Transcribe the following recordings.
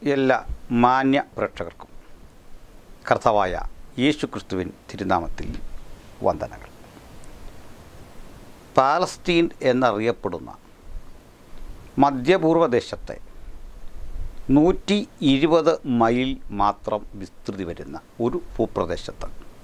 എല്ലാ മാന്യ പ്രേക്ഷകർക്കും കർത്താവായ യേശു ക്രിസ്തുവിൻ തിരുനാമത്തിൽ വന്ദനങ്ങൾ പാലസ്തീൻ എന്നറിയപ്പെടുന്ന മധ്യപൂർവദേശത്തെ നൂറ്റി ഇരുപത് മൈൽ മാത്രം വിസ്തൃതി വരുന്ന ഒരു ഭൂപ്രദേശത്ത്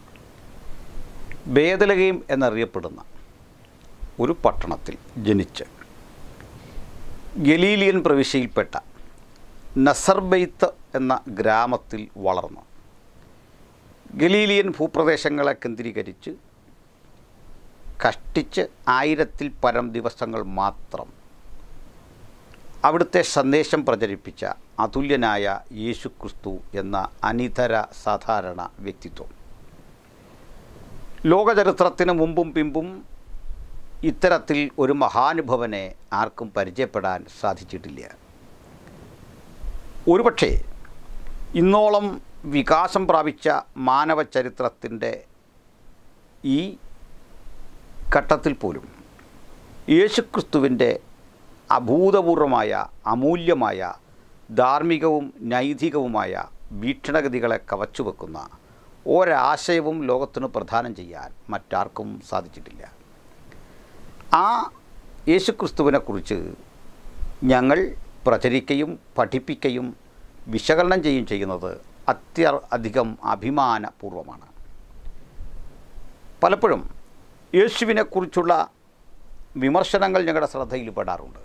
ബേദലകയും എന്നറിയപ്പെടുന്ന ഒരു പട്ടണത്തിൽ ജനിച്ച് ഗലീലിയൻ പ്രവിശ്യയിൽപ്പെട്ട നസർബെയ്ത്ത് എന്ന ഗ്രാമത്തിൽ വളർന്നു ഗലീലിയൻ ഭൂപ്രദേശങ്ങളെ കേന്ദ്രീകരിച്ച് കഷ്ടിച്ച് ആയിരത്തിൽ പരം ദിവസങ്ങൾ മാത്രം അവിടുത്തെ സന്ദേശം പ്രചരിപ്പിച്ച അതുല്യനായ യേശു ക്രിസ്തു എന്ന അനിതര സാധാരണ വ്യക്തിത്വം ലോകചരിത്രത്തിന് മുമ്പും പിമ്പും ഇത്തരത്തിൽ ഒരു മഹാനുഭവനെ ആർക്കും പരിചയപ്പെടാൻ സാധിച്ചിട്ടില്ല ഒരുപക്ഷേ ഇന്നോളം വികാസം പ്രാപിച്ച മാനവ ചരിത്രത്തിൻ്റെ ഈ ഘട്ടത്തിൽ പോലും യേശുക്രിസ്തുവിൻ്റെ അഭൂതപൂർവമായ അമൂല്യമായ ധാർമ്മികവും നൈതികവുമായ വീക്ഷണഗതികളെ കവച്ചുവെക്കുന്ന ഒരാശയവും ലോകത്തിന് പ്രദാനം ചെയ്യാൻ മറ്റാർക്കും സാധിച്ചിട്ടില്ല ആ യേശുക്രിസ്തുവിനെക്കുറിച്ച് ഞങ്ങൾ പ്രചരിക്കുകയും പഠിപ്പിക്കുകയും വിശകലനം ചെയ്യുകയും ചെയ്യുന്നത് അത്യ അധികം അഭിമാനപൂർവമാണ് പലപ്പോഴും യേശുവിനെക്കുറിച്ചുള്ള വിമർശനങ്ങൾ ഞങ്ങളുടെ ശ്രദ്ധയിൽ പെടാറുണ്ട്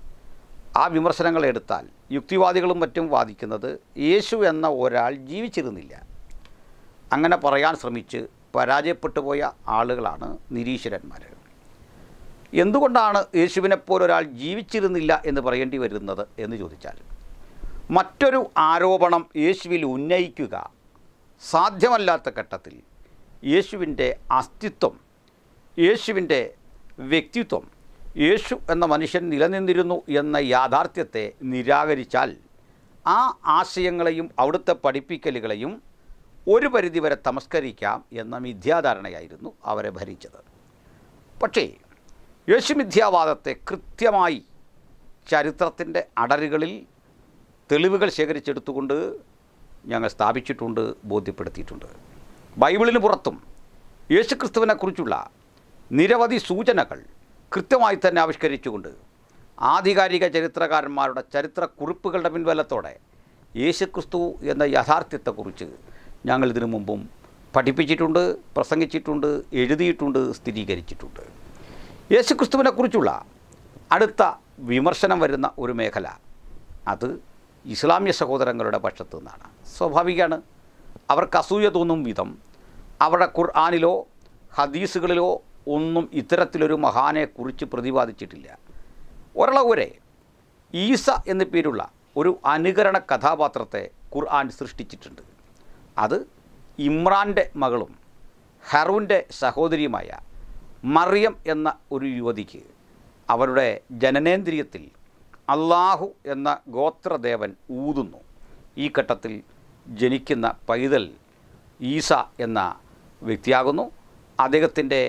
ആ വിമർശനങ്ങൾ എടുത്താൽ യുക്തിവാദികളും മറ്റും വാദിക്കുന്നത് യേശു എന്ന ഒരാൾ ജീവിച്ചിരുന്നില്ല അങ്ങനെ പറയാൻ ശ്രമിച്ച് പരാജയപ്പെട്ടു പോയ ആളുകളാണ് നിരീശ്വരന്മാർ എന്തുകൊണ്ടാണ് യേശുവിനെപ്പോലെ ഒരാൾ ജീവിച്ചിരുന്നില്ല എന്ന് പറയേണ്ടി വരുന്നത് എന്ന് ചോദിച്ചാൽ മറ്റൊരു ആരോപണം യേശുവിൽ ഉന്നയിക്കുക സാധ്യമല്ലാത്ത ഘട്ടത്തിൽ യേശുവിൻ്റെ അസ്തിത്വം യേശുവിൻ്റെ വ്യക്തിത്വം യേശു എന്ന മനുഷ്യൻ നിലനിന്നിരുന്നു എന്ന യാഥാർത്ഥ്യത്തെ നിരാകരിച്ചാൽ ആ ആശയങ്ങളെയും അവിടുത്തെ പഠിപ്പിക്കലുകളെയും ഒരു പരിധിവരെ തമസ്കരിക്കാം എന്ന മിഥ്യാധാരണയായിരുന്നു അവരെ ഭരിച്ചത് പക്ഷേ യേശുമിഥ്യാവാദത്തെ കൃത്യമായി ചരിത്രത്തിൻ്റെ അടരുകളിൽ തെളിവുകൾ ശേഖരിച്ചെടുത്തുകൊണ്ട് ഞങ്ങൾ സ്ഥാപിച്ചിട്ടുണ്ട് ബോധ്യപ്പെടുത്തിയിട്ടുണ്ട് ബൈബിളിന് പുറത്തും യേശുക്രിസ്തുവിനെക്കുറിച്ചുള്ള നിരവധി സൂചനകൾ കൃത്യമായി തന്നെ ആവിഷ്കരിച്ചുകൊണ്ട് ആധികാരിക ചരിത്രകാരന്മാരുടെ ചരിത്ര കുറിപ്പുകളുടെ പിൻബലത്തോടെ യേശുക്രിസ്തു എന്ന യാഥാർത്ഥ്യത്തെക്കുറിച്ച് ഞങ്ങൾ ഇതിനു മുമ്പും പഠിപ്പിച്ചിട്ടുണ്ട് പ്രസംഗിച്ചിട്ടുണ്ട് എഴുതിയിട്ടുണ്ട് സ്ഥിരീകരിച്ചിട്ടുണ്ട് യേശുക്രിസ്തുവിനെക്കുറിച്ചുള്ള അടുത്ത വിമർശനം വരുന്ന ഒരു മേഖല അത് ഇസ്ലാമ്യ സഹോദരങ്ങളുടെ പക്ഷത്തു നിന്നാണ് സ്വാഭാവികമാണ് അവർക്ക് അസൂയ തോന്നും വിധം അവരുടെ ഖുർആാനിലോ ഹദീസുകളിലോ ഒന്നും ഇത്തരത്തിലൊരു മഹാനെ കുറിച്ച് പ്രതിപാദിച്ചിട്ടില്ല ഒരളവുവരെ ഈസ എന്നു പേരുള്ള ഒരു അനുകരണ കഥാപാത്രത്തെ ഖുർആൻ സൃഷ്ടിച്ചിട്ടുണ്ട് അത് ഇമ്രാൻ്റെ മകളും ഹറൂൻ്റെ സഹോദരിയുമായ മറിയം എന്ന ഒരു യുവതിക്ക് അവരുടെ ജനനേന്ദ്രിയത്തിൽ അള്ളാഹു എന്ന ഗോത്രദേവൻ ഊതുന്നു ഈ ഘട്ടത്തിൽ ജനിക്കുന്ന പൈതൽ ഈസ എന്ന വ്യക്തിയാകുന്നു അദ്ദേഹത്തിൻ്റെ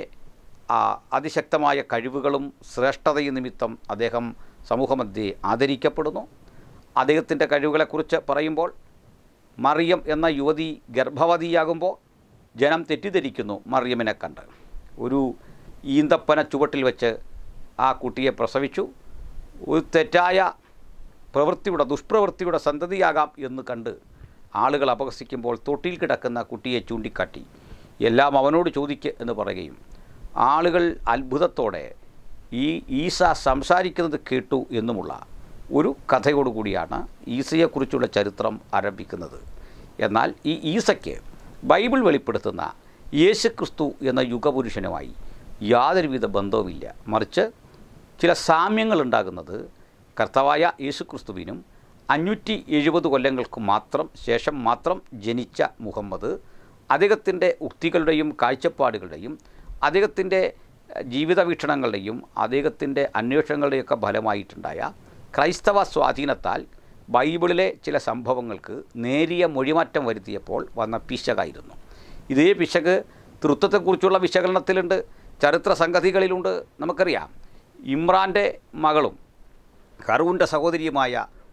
അതിശക്തമായ കഴിവുകളും ശ്രേഷ്ഠതയും നിമിത്തം അദ്ദേഹം സമൂഹമധ്യേ ആദരിക്കപ്പെടുന്നു അദ്ദേഹത്തിൻ്റെ കഴിവുകളെക്കുറിച്ച് പറയുമ്പോൾ മറിയം എന്ന യുവതി ഗർഭവതിയാകുമ്പോൾ ജനം തെറ്റിദ്ധരിക്കുന്നു മറിയമിനെ കണ്ട് ഒരു ഈന്തപ്പന ചുവട്ടിൽ വെച്ച് ആ കുട്ടിയെ പ്രസവിച്ചു ഒരു തെറ്റായ പ്രവൃത്തിയുടെ ദുഷ്പ്രവൃത്തിയുടെ സന്തതിയാകാം എന്ന് കണ്ട് ആളുകൾ അപഹസിക്കുമ്പോൾ തൊട്ടിൽ കിടക്കുന്ന കുട്ടിയെ ചൂണ്ടിക്കാട്ടി എല്ലാം അവനോട് ചോദിക്ക് എന്ന് പറയുകയും ആളുകൾ അത്ഭുതത്തോടെ ഈ ഈസ സംസാരിക്കുന്നത് കേട്ടു എന്നുമുള്ള ഒരു കഥയോടുകൂടിയാണ് ഈസയെക്കുറിച്ചുള്ള ചരിത്രം ആരംഭിക്കുന്നത് എന്നാൽ ഈ ഈസയ്ക്ക് ബൈബിൾ വെളിപ്പെടുത്തുന്ന യേശുക്രിസ്തു എന്ന യുഗപുരുഷനുമായി യാതൊരുവിധ ബന്ധവുമില്ല മറിച്ച് ചില സാമ്യങ്ങൾ ഉണ്ടാകുന്നത് കർത്താവായ യേശുക്രിസ്തുവിനും അഞ്ഞൂറ്റി എഴുപത് കൊല്ലങ്ങൾക്ക് മാത്രം ശേഷം മാത്രം ജനിച്ച മുഹമ്മദ് അദ്ദേഹത്തിൻ്റെ ഉക്തികളുടെയും കാഴ്ചപ്പാടുകളുടെയും അദ്ദേഹത്തിൻ്റെ ജീവിത വീക്ഷണങ്ങളുടെയും അദ്ദേഹത്തിൻ്റെ അന്വേഷണങ്ങളുടെയൊക്കെ ഫലമായിട്ടുണ്ടായ ക്രൈസ്തവ സ്വാധീനത്താൽ ബൈബിളിലെ ചില സംഭവങ്ങൾക്ക് നേരിയ മൊഴിമാറ്റം വരുത്തിയപ്പോൾ വന്ന പിശകായിരുന്നു ഇതേ പിശക് തൃത്വത്തെക്കുറിച്ചുള്ള വിശകലനത്തിലുണ്ട് ചരിത്ര സംഗതികളിലുണ്ട് നമുക്കറിയാം ഇമ്രാൻ്റെ മകളും ഹറൂൻ്റെ സഹോദരിയുമായ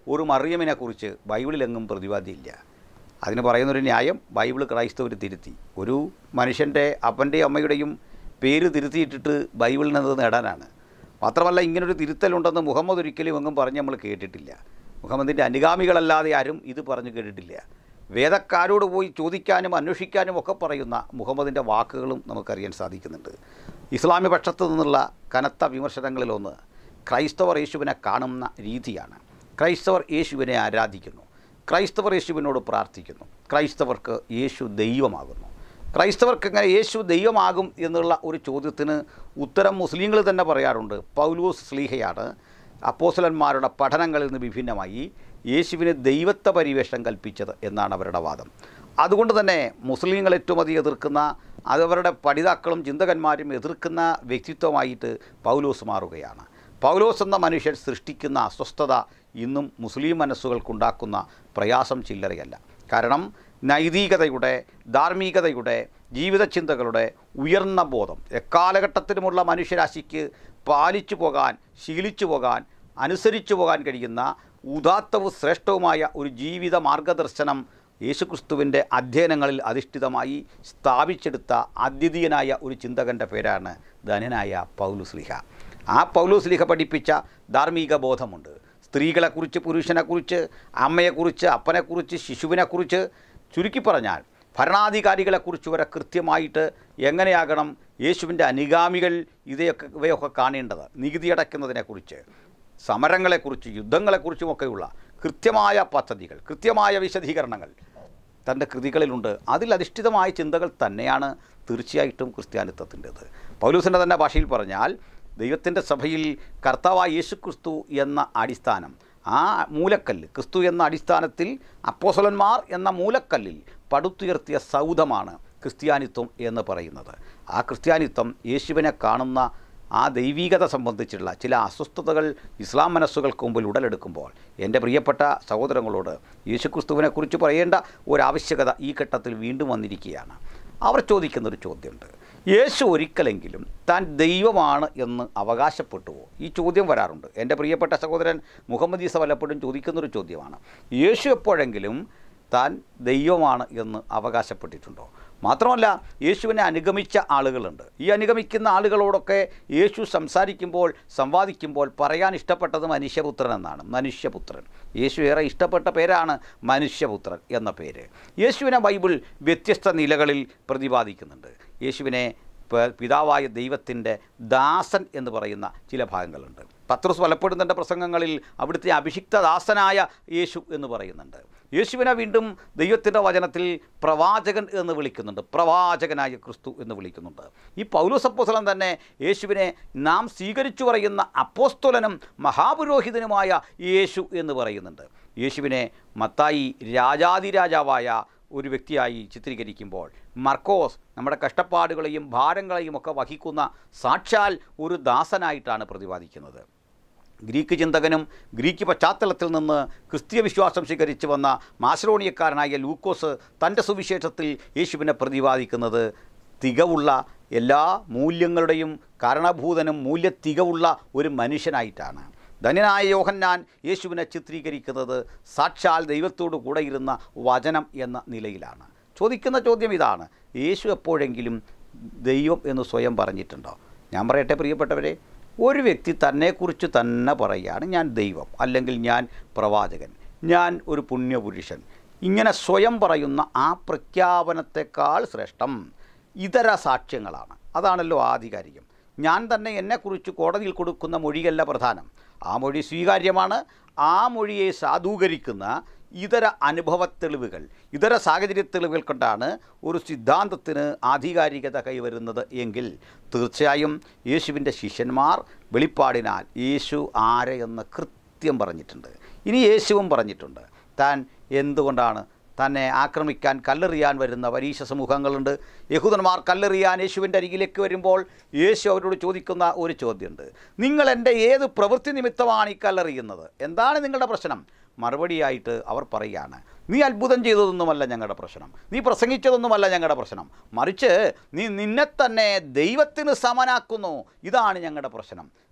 ഒരു മറിയമിനെക്കുറിച്ച് ബൈബിളിലെങ്ങും പ്രതിപാദ്യമില്ല അതിന് പറയുന്നൊരു ന്യായം ബൈബിൾ ക്രൈസ്തവർ തിരുത്തി ഒരു മനുഷ്യൻ്റെ അപ്പൻ്റെയും അമ്മയുടെയും പേര് തിരുത്തിയിട്ടിട്ട് ബൈബിളിൽ നിന്ന് നേടാനാണ് മാത്രമല്ല ഇങ്ങനൊരു തിരുത്തലുണ്ടെന്ന് മുഹമ്മദ് ഒരിക്കലും എങ്ങും പറഞ്ഞ് നമ്മൾ കേട്ടിട്ടില്ല മുഹമ്മദിൻ്റെ അനുഗാമികളല്ലാതെ ആരും ഇത് പറഞ്ഞു കേട്ടിട്ടില്ല വേദക്കാരോട് പോയി ചോദിക്കാനും അന്വേഷിക്കാനും ഒക്കെ പറയുന്ന മുഹമ്മദിൻ്റെ വാക്കുകളും നമുക്കറിയാൻ സാധിക്കുന്നുണ്ട് ഇസ്ലാമി പക്ഷത്തു നിന്നുള്ള കനത്ത വിമർശനങ്ങളിലൊന്ന് ക്രൈസ്തവർ യേശുവിനെ കാണുന്ന രീതിയാണ് ക്രൈസ്തവർ യേശുവിനെ ആരാധിക്കുന്നു ക്രൈസ്തവർ യേശുവിനോട് പ്രാർത്ഥിക്കുന്നു ക്രൈസ്തവർക്ക് യേശു ദൈവമാകുന്നു ക്രൈസ്തവർക്ക് എങ്ങനെ യേശു ദൈവമാകും എന്നുള്ള ഒരു ചോദ്യത്തിന് ഉത്തരം മുസ്ലിങ്ങൾ തന്നെ പറയാറുണ്ട് പൗലൂസ് സ്ലീഹയാണ് അപ്പോസലന്മാരുടെ പഠനങ്ങളിൽ നിന്ന് വിഭിന്നമായി യേശുവിന് ദൈവത്വ പരിവേഷം കൽപ്പിച്ചത് എന്നാണ് അവരുടെ വാദം അതുകൊണ്ട് തന്നെ മുസ്ലിങ്ങൾ ഏറ്റവും അധികം എതിർക്കുന്ന അതവരുടെ പഠിതാക്കളും ചിന്തകന്മാരും എതിർക്കുന്ന വ്യക്തിത്വമായിട്ട് പൗലോസ് മാറുകയാണ് പൗലോസ് എന്ന മനുഷ്യൻ സൃഷ്ടിക്കുന്ന അസ്വസ്ഥത ഇന്നും മുസ്ലിം മനസ്സുകൾക്കുണ്ടാക്കുന്ന പ്രയാസം ചില്ലറയല്ല കാരണം നൈതികതയുടെ ധാർമ്മികതയുടെ ജീവിതചിന്തകളുടെ ഉയർന്ന ബോധം എക്കാലഘട്ടത്തിലുമുള്ള മനുഷ്യരാശിക്ക് പാലിച്ചു പോകാൻ ശീലിച്ചു പോകാൻ അനുസരിച്ചു പോകാൻ കഴിയുന്ന ഉദാത്തവും ശ്രേഷ്ഠവുമായ ഒരു ജീവിത മാർഗദർശനം യേശുക്രിസ്തുവിൻ്റെ അധ്യയനങ്ങളിൽ അധിഷ്ഠിതമായി സ്ഥാപിച്ചെടുത്ത അദ്വിതീയനായ ഒരു ചിന്തകൻ്റെ പേരാണ് ധനനായ പൗലുസ്ലിഹ ആ പൗലുസ്ലിഹ പഠിപ്പിച്ച ധാർമ്മിക ബോധമുണ്ട് സ്ത്രീകളെക്കുറിച്ച് പുരുഷനെക്കുറിച്ച് അമ്മയെക്കുറിച്ച് അപ്പനെക്കുറിച്ച് ശിശുവിനെക്കുറിച്ച് ചുരുക്കി പറഞ്ഞാൽ ഭരണാധികാരികളെക്കുറിച്ച് വരെ കൃത്യമായിട്ട് എങ്ങനെയാകണം യേശുവിൻ്റെ അനുഗാമികൾ ഇവയൊക്കെ ഇവയൊക്കെ കാണേണ്ടത് നികുതി അടയ്ക്കുന്നതിനെക്കുറിച്ച് സമരങ്ങളെക്കുറിച്ച് യുദ്ധങ്ങളെക്കുറിച്ചുമൊക്കെയുള്ള കൃത്യമായ പദ്ധതികൾ കൃത്യമായ വിശദീകരണങ്ങൾ തൻ്റെ കൃതികളിലുണ്ട് അതിൽ അധിഷ്ഠിതമായ ചിന്തകൾ തന്നെയാണ് തീർച്ചയായിട്ടും ക്രിസ്ത്യാനിത്വത്തിൻ്റെത് പൗലൂസിൻ്റെ തന്നെ ഭാഷയിൽ പറഞ്ഞാൽ ദൈവത്തിൻ്റെ സഭയിൽ കർത്താവായ യേശു ക്രിസ്തു എന്ന അടിസ്ഥാനം ആ മൂലക്കല്ല് ക്രിസ്തു എന്ന അടിസ്ഥാനത്തിൽ അപ്പോസലന്മാർ എന്ന മൂലക്കല്ലിൽ പടുത്തുയർത്തിയ സൗധമാണ് ക്രിസ്ത്യാനിത്വം എന്ന് പറയുന്നത് ആ ക്രിസ്ത്യാനിത്വം യേശുവിനെ കാണുന്ന ആ ദൈവീകത സംബന്ധിച്ചുള്ള ചില അസ്വസ്ഥതകൾ ഇസ്ലാം മനസ്സുകൾക്ക് മുമ്പിൽ ഉടലെടുക്കുമ്പോൾ എൻ്റെ പ്രിയപ്പെട്ട സഹോദരങ്ങളോട് യേശുക്രിസ്തുവിനെക്കുറിച്ച് പറയേണ്ട ഒരാവശ്യകത ഈ ഘട്ടത്തിൽ വീണ്ടും വന്നിരിക്കുകയാണ് അവർ ചോദിക്കുന്നൊരു ചോദ്യമുണ്ട് യേശു ഒരിക്കലെങ്കിലും താൻ ദൈവമാണ് എന്ന് അവകാശപ്പെട്ടുവോ ഈ ചോദ്യം വരാറുണ്ട് എൻ്റെ പ്രിയപ്പെട്ട സഹോദരൻ മുഹമ്മദ് ഈസ വല്ലപ്പോഴും ചോദിക്കുന്നൊരു ചോദ്യമാണ് യേശു എപ്പോഴെങ്കിലും താൻ ദൈവമാണ് എന്ന് അവകാശപ്പെട്ടിട്ടുണ്ടോ മാത്രമല്ല യേശുവിനെ അനുഗമിച്ച ആളുകളുണ്ട് ഈ അനുഗമിക്കുന്ന ആളുകളോടൊക്കെ യേശു സംസാരിക്കുമ്പോൾ സംവാദിക്കുമ്പോൾ പറയാൻ ഇഷ്ടപ്പെട്ടത് മനുഷ്യപുത്രൻ എന്നാണ് മനുഷ്യപുത്രൻ യേശു ഏറെ ഇഷ്ടപ്പെട്ട പേരാണ് മനുഷ്യപുത്രൻ എന്ന പേര് യേശുവിനെ ബൈബിൾ വ്യത്യസ്ത നിലകളിൽ പ്രതിപാദിക്കുന്നുണ്ട് യേശുവിനെ പ- പിതാവായ ദൈവത്തിൻ്റെ ദാസൻ എന്ന് പറയുന്ന ചില ഭാഗങ്ങളുണ്ട് പത്രോസ് പലപ്പോഴും തൻ്റെ പ്രസംഗങ്ങളിൽ അവിടുത്തെ അഭിഷിക്ത ദാസനായ യേശു എന്ന് പറയുന്നുണ്ട് യേശുവിനെ വീണ്ടും ദൈവത്തിൻ്റെ വചനത്തിൽ പ്രവാചകൻ എന്ന് വിളിക്കുന്നുണ്ട് പ്രവാചകനായ ക്രിസ്തു എന്ന് വിളിക്കുന്നുണ്ട് ഈ പൗലോസപ്പോസ്തലൻ തന്നെ യേശുവിനെ നാം സ്വീകരിച്ചു പറയുന്ന അപ്പോസ്തോലനും മഹാപുരോഹിതനുമായ യേശു എന്ന് പറയുന്നുണ്ട് യേശുവിനെ മത്തായി രാജാതിരാജാവായ ഒരു വ്യക്തിയായി ചിത്രീകരിക്കുമ്പോൾ മർക്കോസ് നമ്മുടെ കഷ്ടപ്പാടുകളെയും ഭാരങ്ങളെയും ഒക്കെ വഹിക്കുന്ന സാക്ഷാൽ ഒരു ദാസനായിട്ടാണ് പ്രതിപാദിക്കുന്നത് ഗ്രീക്ക് ചിന്തകനും ഗ്രീക്ക് പശ്ചാത്തലത്തിൽ നിന്ന് ക്രിസ്തീയ വിശ്വാസം സ്വീകരിച്ചു വന്ന മാസറോണിയക്കാരനായ ലൂക്കോസ് തൻ്റെ സുവിശേഷത്തിൽ യേശുവിനെ പ്രതിപാദിക്കുന്നത് തികവുള്ള എല്ലാ മൂല്യങ്ങളുടെയും കാരണഭൂതനും മൂല്യ തികവുള്ള ഒരു മനുഷ്യനായിട്ടാണ് ധന്യനായ യോഹന്നാൻ യേശുവിനെ ചിത്രീകരിക്കുന്നത് സാക്ഷാൽ ദൈവത്തോടു കൂടെ ഇരുന്ന വചനം എന്ന നിലയിലാണ് ചോദിക്കുന്ന ചോദ്യം ഇതാണ് യേശു എപ്പോഴെങ്കിലും ദൈവം എന്ന് സ്വയം പറഞ്ഞിട്ടുണ്ടോ ഞാൻ പറയട്ടെ പ്രിയപ്പെട്ടവരെ ഒരു വ്യക്തി തന്നെക്കുറിച്ച് തന്നെ പറയുകയാണ് ഞാൻ ദൈവം അല്ലെങ്കിൽ ഞാൻ പ്രവാചകൻ ഞാൻ ഒരു പുണ്യപുരുഷൻ ഇങ്ങനെ സ്വയം പറയുന്ന ആ പ്രഖ്യാപനത്തെക്കാൾ ശ്രേഷ്ഠം ഇതര സാക്ഷ്യങ്ങളാണ് അതാണല്ലോ ആധികാരികം ഞാൻ തന്നെ എന്നെക്കുറിച്ച് കോടതിയിൽ കൊടുക്കുന്ന മൊഴിയല്ല പ്രധാനം ആ മൊഴി സ്വീകാര്യമാണ് ആ മൊഴിയെ സാധൂകരിക്കുന്ന ഇതര അനുഭവ തെളിവുകൾ ഇതര സാഹചര്യ തെളിവുകൾ കൊണ്ടാണ് ഒരു സിദ്ധാന്തത്തിന് ആധികാരികത കൈവരുന്നത് എങ്കിൽ തീർച്ചയായും യേശുവിൻ്റെ ശിഷ്യന്മാർ വെളിപ്പാടിനാൽ യേശു ആരെയെന്ന് കൃത്യം പറഞ്ഞിട്ടുണ്ട് ഇനി യേശുവും പറഞ്ഞിട്ടുണ്ട് താൻ എന്തുകൊണ്ടാണ് തന്നെ ആക്രമിക്കാൻ കല്ലെറിയാൻ വരുന്ന പരീക്ഷ സമൂഹങ്ങളുണ്ട് യഹൂദന്മാർ കല്ലെറിയാൻ യേശുവിൻ്റെ അരികിലേക്ക് വരുമ്പോൾ യേശു അവരോട് ചോദിക്കുന്ന ഒരു ചോദ്യമുണ്ട് നിങ്ങൾ എൻ്റെ ഏത് പ്രവൃത്തി നിമിത്തമാണ് ഈ കല്ലെറിയുന്നത് എന്താണ് നിങ്ങളുടെ പ്രശ്നം മറുപടിയായിട്ട് അവർ പറയുകയാണ് നീ അത്ഭുതം ചെയ്തതൊന്നുമല്ല ഞങ്ങളുടെ പ്രശ്നം നീ പ്രസംഗിച്ചതൊന്നുമല്ല ഞങ്ങളുടെ പ്രശ്നം മറിച്ച് നീ നിന്നെ തന്നെ ദൈവത്തിന് സമനാക്കുന്നു ഇതാണ് ഞങ്ങളുടെ പ്രശ്നം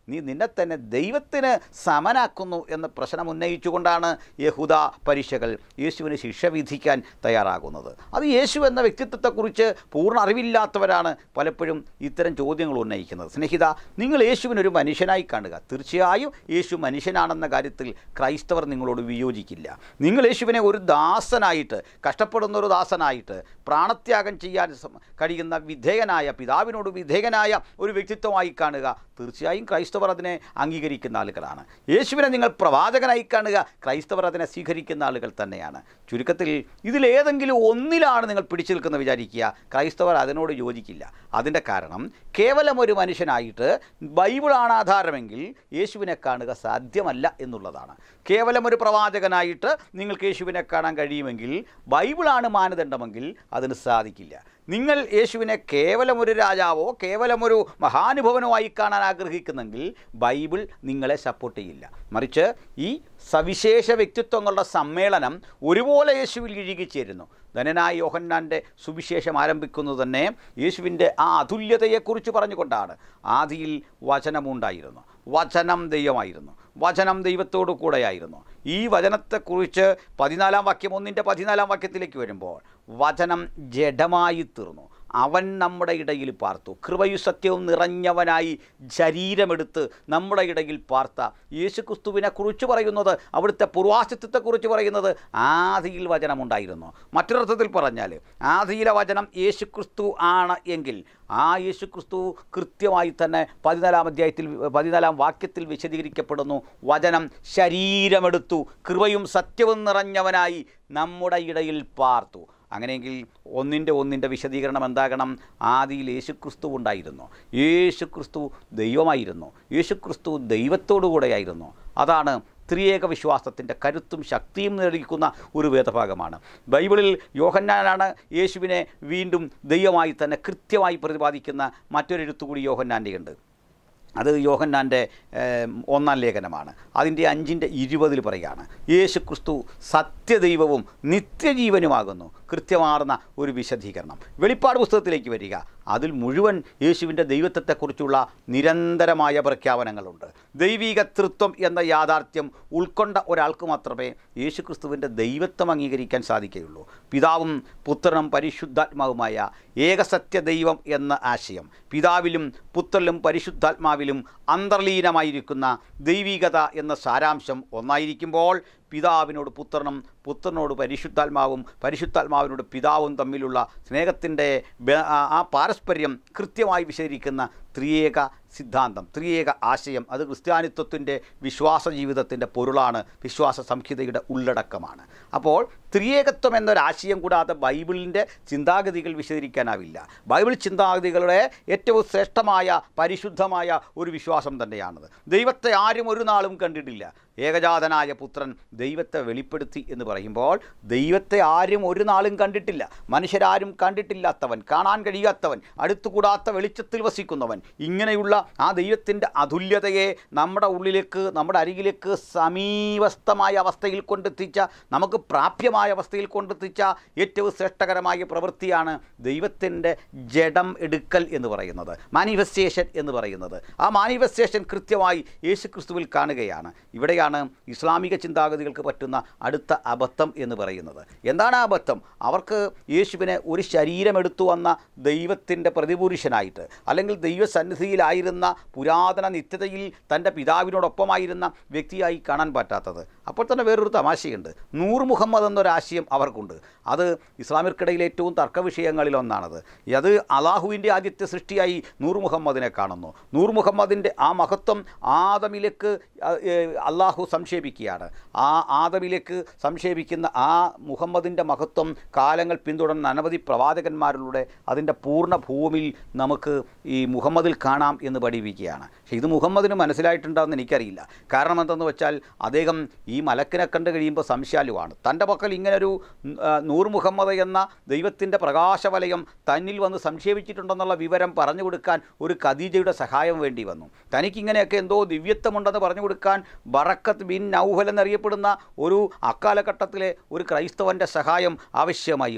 നീ നിന്നെ തന്നെ ദൈവത്തിന് സമനാക്കുന്നു എന്ന് പ്രശ്നം ഉന്നയിച്ചുകൊണ്ടാണ് യഹൂദ പരീക്ഷകൾ യേശുവിന് ശിക്ഷ വിധിക്കാൻ തയ്യാറാകുന്നത് അത് യേശു എന്ന വ്യക്തിത്വത്തെക്കുറിച്ച് പൂർണ്ണ അറിവില്ലാത്തവരാണ് പലപ്പോഴും ഇത്തരം ചോദ്യങ്ങൾ ഉന്നയിക്കുന്നത് സ്നേഹിത നിങ്ങൾ യേശുവിനൊരു മനുഷ്യനായി കാണുക തീർച്ചയായും യേശു മനുഷ്യനാണെന്ന കാര്യത്തിൽ ക്രൈസ്തവർ നിങ്ങളോട് വിയോജിക്കില്ല നിങ്ങൾ യേശുവിനെ ഒരു ദാസനായിട്ട് കഷ്ടപ്പെടുന്ന ഒരു ദാസനായിട്ട് പ്രാണത്യാഗം ചെയ്യാൻ സം- കഴിയുന്ന വിധേയനായ പിതാവിനോട് വിധേയനായ ഒരു വ്യക്തിത്വമായി കാണുക തീർച്ചയായും ക്രൈസ്തവർ അതിനെ അംഗീകരിക്കുന്ന ആളുകളാണ് യേശുവിനെ നിങ്ങൾ പ്രവാചകനായി കാണുക ക്രൈസ്തവർ അതിനെ സ്വീകരിക്കുന്ന ആളുകൾ തന്നെയാണ് ചുരുക്കത്തിൽ ഇതിലേതെങ്കിലും ഒന്നിലാണ് നിങ്ങൾ പിടിച്ചു നിൽക്കുന്ന വിചാരിക്കുക ക്രൈസ്തവർ അതിനോട് യോജിക്കില്ല അതിൻ്റെ കാരണം കേവലം ഒരു മനുഷ്യനായിട്ട് ബൈബിളാണ് ആധാരമെങ്കിൽ യേശുവിനെ കാണുക സാധ്യമല്ല എന്നുള്ളതാണ് കേവലം ഒരു പ്രവാചകനായിട്ട് നിങ്ങൾക്ക് യേശുവിനെ കാണാൻ കഴിയുമെങ്കിൽ ബൈബിളാണ് മാനദണ്ഡമെങ്കിൽ അതിന് സാധിക്കില്ല നിങ്ങൾ യേശുവിനെ കേവലം ഒരു രാജാവോ കേവലം ഒരു മഹാനുഭവനോ ആയി കാണാൻ ആഗ്രഹിക്കുന്നെങ്കിൽ ബൈബിൾ നിങ്ങളെ സപ്പോർട്ട് ചെയ്യില്ല മറിച്ച് ഈ സവിശേഷ വ്യക്തിത്വങ്ങളുടെ സമ്മേളനം ഒരുപോലെ യേശുവിൽ ഇഴുകിച്ചേരുന്നു ധനനായ യോഹന്നാൻ്റെ സുവിശേഷം ആരംഭിക്കുന്നത് തന്നെ യേശുവിൻ്റെ ആ അതുല്യതയെക്കുറിച്ച് പറഞ്ഞുകൊണ്ടാണ് ആദിയിൽ വചനമുണ്ടായിരുന്നു വചനം ദൈവമായിരുന്നു വചനം ദൈവത്തോടു കൂടെയായിരുന്നു ഈ വചനത്തെക്കുറിച്ച് പതിനാലാം വാക്യം ഒന്നിൻ്റെ പതിനാലാം വാക്യത്തിലേക്ക് വരുമ്പോൾ വചനം ജഡമായി തീർന്നു അവൻ നമ്മുടെ ഇടയിൽ പാർത്തു കൃപയു സത്യവും നിറഞ്ഞവനായി ശരീരമെടുത്ത് നമ്മുടെ ഇടയിൽ പാർത്ത യേശുക്രിസ്തുവിനെ കുറിച്ച് പറയുന്നത് അവിടുത്തെ പൂർവാസിത്വത്തെക്കുറിച്ച് പറയുന്നത് ആദിയിൽ വചനമുണ്ടായിരുന്നു മറ്റൊരർത്ഥത്തിൽ പറഞ്ഞാൽ ആദിയിലെ വചനം യേശുക്രിസ്തു ആണ് എങ്കിൽ ആ യേശുക്രിസ്തു കൃത്യമായി തന്നെ പതിനാലാം അധ്യായത്തിൽ പതിനാലാം വാക്യത്തിൽ വിശദീകരിക്കപ്പെടുന്നു വചനം ശരീരമെടുത്തു കൃപയും സത്യവും നിറഞ്ഞവനായി നമ്മുടെ ഇടയിൽ പാർത്തു അങ്ങനെയെങ്കിൽ ഒന്നിൻ്റെ ഒന്നിൻ്റെ വിശദീകരണം എന്താകണം ആദിയിൽ യേശുക്രിസ്തു ഉണ്ടായിരുന്നു യേശുക്രിസ്തു ദൈവമായിരുന്നു യേശുക്രിസ്തു ദൈവത്തോടു കൂടെയായിരുന്നു അതാണ് ത്രിയേക വിശ്വാസത്തിൻ്റെ കരുത്തും ശക്തിയും നേടിയിരിക്കുന്ന ഒരു വേദഭാഗമാണ് ബൈബിളിൽ യോഹന്നാനാണ് യേശുവിനെ വീണ്ടും ദൈവമായി തന്നെ കൃത്യമായി പ്രതിപാദിക്കുന്ന മറ്റൊരെഴുത്തു കൂടി യോഹന്നാൻ്റെ ഉണ്ട് അത് യോഹന്നാൻ്റെ ഏം, ഒന്നാം ലേഖനമാണ് അതിൻ്റെ അഞ്ചിൻ്റെ ഇരുപതിൽ പറയുകയാണ് യേശു ക്രിസ്തു സത്യദൈവവും നിത്യജീവനുമാകുന്നു കൃത്യമാർന്ന ഒരു വിശദീകരണം വെളിപ്പാട് പുസ്തകത്തിലേക്ക് വരിക അതിൽ മുഴുവൻ യേശുവിൻ്റെ ദൈവത്വത്തെക്കുറിച്ചുള്ള നിരന്തരമായ പ്രഖ്യാപനങ്ങളുണ്ട് ദൈവിക തൃത്വം എന്ന യാഥാർത്ഥ്യം ഉൾക്കൊണ്ട ഒരാൾക്ക് മാത്രമേ യേശു ക്രിസ്തുവിൻ്റെ ദൈവത്വം അംഗീകരിക്കാൻ സാധിക്കുകയുള്ളൂ പിതാവും പുത്രനും പരിശുദ്ധാത്മാവുമായ ഏകസത്യ ദൈവം എന്ന ആശയം പിതാവിലും പുത്രനിലും പരിശുദ്ധാത്മാവിലും അന്തർലീനമായിരിക്കുന്ന ദൈവികത എന്ന സാരാംശം ഒന്നായിരിക്കുമ്പോൾ പിതാവിനോട് പുത്രനും പുത്രനോട് പരിശുദ്ധാത്മാവും പരിശുദ്ധാത്മാവിനോട് പിതാവും തമ്മിലുള്ള സ്നേഹത്തിൻ്റെ ബ- ആ- ആ പാരസ്പര്യം കൃത്യമായി വിശദീകരിക്കുന്ന ത്രിയേക സിദ്ധാന്തം ത്രിയേക ആശയം അത് ക്രിസ്ത്യാനിത്വത്തിൻ്റെ വിശ്വാസ ജീവിതത്തിൻ്റെ പൊരുളാണ് വിശ്വാസ സംഹിതയുടെ ഉള്ളടക്കമാണ് അപ്പോൾ ത്രിയേകത്വം എന്നൊരാശയം കൂടാതെ ബൈബിളിൻ്റെ ചിന്താഗതികൾ വിശദീകരിക്കാനാവില്ല ബൈബിൾ ചിന്താഗതികളുടെ ഏറ്റവും ശ്രേഷ്ഠമായ പരിശുദ്ധമായ ഒരു വിശ്വാസം തന്നെയാണത് ദൈവത്തെ ആരും ഒരു നാളും കണ്ടിട്ടില്ല ഏകജാതനായ പുത്രൻ ദൈവത്തെ വെളിപ്പെടുത്തി എന്ന് പറയുമ്പോൾ ദൈവത്തെ ആരും ഒരു നാളും കണ്ടിട്ടില്ല മനുഷ്യരാരും കണ്ടിട്ടില്ലാത്തവൻ കാണാൻ കഴിയാത്തവൻ അടുത്തുകൂടാത്ത വെളിച്ചത്തിൽ വസിക്കുന്നവൻ ഇങ്ങനെയുള്ള ആ ദൈവത്തിൻ്റെ അതുല്യതയെ നമ്മുടെ ഉള്ളിലേക്ക് നമ്മുടെ അരികിലേക്ക് സമീപസ്ഥമായ അവസ്ഥയിൽ കൊണ്ടെത്തിച്ച നമുക്ക് പ്രാപ്യമായ അവസ്ഥയിൽ കൊണ്ടെത്തിച്ച ഏറ്റവും ശ്രേഷ്ഠകരമായ പ്രവൃത്തിയാണ് ദൈവത്തിൻ്റെ ജഡം എടുക്കൽ എന്ന് പറയുന്നത് മാനിഫെസ്റ്റേഷൻ എന്ന് പറയുന്നത് ആ മാനിഫെസ്റ്റേഷൻ കൃത്യമായി യേശു ക്രിസ്തുവിൽ കാണുകയാണ് ഇവിടെയാണ് ഇസ്ലാമിക ചിന്താഗതികൾക്ക് പറ്റുന്ന അടുത്ത അബദ്ധം എന്ന് പറയുന്നത് എന്താണ് ആ അബദ്ധം അവർക്ക് യേശുവിനെ ഒരു ശരീരമെടുത്തു വന്ന ദൈവത്തിൻ്റെ പ്രതിപുരുഷനായിട്ട് അല്ലെങ്കിൽ ദൈവസന്നിധിയിലായിരുന്ന പുരാതന നിത്യതയിൽ തൻ്റെ പിതാവിനോടൊപ്പമായിരുന്ന വ്യക്തിയായി കാണാൻ പറ്റാത്തത് അപ്പോൾ തന്നെ വേറൊരു തമാശയുണ്ട് നൂർ മുഹമ്മദ് എന്നൊരാശയം അവർക്കുണ്ട് അത് ഇസ്ലാമിർക്കിടയിൽ ഏറ്റവും തർക്ക വിഷയങ്ങളിലൊന്നാണത് അത് അള്ളാഹുവിൻ്റെ ആദ്യത്തെ സൃഷ്ടിയായി നൂർ മുഹമ്മദിനെ കാണുന്നു നൂർ മുഹമ്മദിൻ്റെ ആ മഹത്വം ആദമിലേക്ക് അഹ്, ഏഹ്, അള്ളാഹു സംക്ഷേപിക്കുകയാണ് ആ ആദമിലേക്ക് സംക്ഷേപിക്കുന്ന ആ മുഹമ്മദിൻ്റെ മഹത്വം കാലങ്ങൾ പിന്തുടർന്ന അനവധി പ്രവാചകന്മാരിലൂടെ അതിൻ്റെ പൂർണ്ണ ഭൂമിയിൽ നമുക്ക് ഈ മുഹമ്മദിൽ കാണാം എന്ന് പഠിപ്പിക്കുകയാണ് പക്ഷേ ഇത് മുഹമ്മദിന് മനസ്സിലായിട്ടുണ്ടാകുമെന്ന് എനിക്കറിയില്ല കാരണം എന്തെന്ന് വെച്ചാൽ അദ്ദേഹം ഈ മലക്കിനെ കണ്ടു കഴിയുമ്പോൾ സംശയാലുവാണ് തൻ്റെ പക്കൽ ഇങ്ങനൊരു ആ, നൂർ മുഹമ്മദ് എന്ന ദൈവത്തിൻ്റെ പ്രകാശവലയം തന്നിൽ വന്ന് സംക്ഷേപിച്ചിട്ടുണ്ടെന്നുള്ള വിവരം പറഞ്ഞു കൊടുക്കാൻ ഒരു ഖദീജയുടെ സഹായം വേണ്ടി വന്നു തനിക്കിങ്ങനെയൊക്കെ എന്തോ ദിവ്യത്വമുണ്ടെന്ന് പറഞ്ഞു കൊടുക്കാൻ ബറക്കത്ത് ബിൻ നൗഹൽ എന്നറിയപ്പെടുന്ന ഒരു അക്കാലഘട്ടത്തിലെ ഒരു ക്രൈസ്തവൻ്റെ സഹായം ആവശ്യമായി വന്നു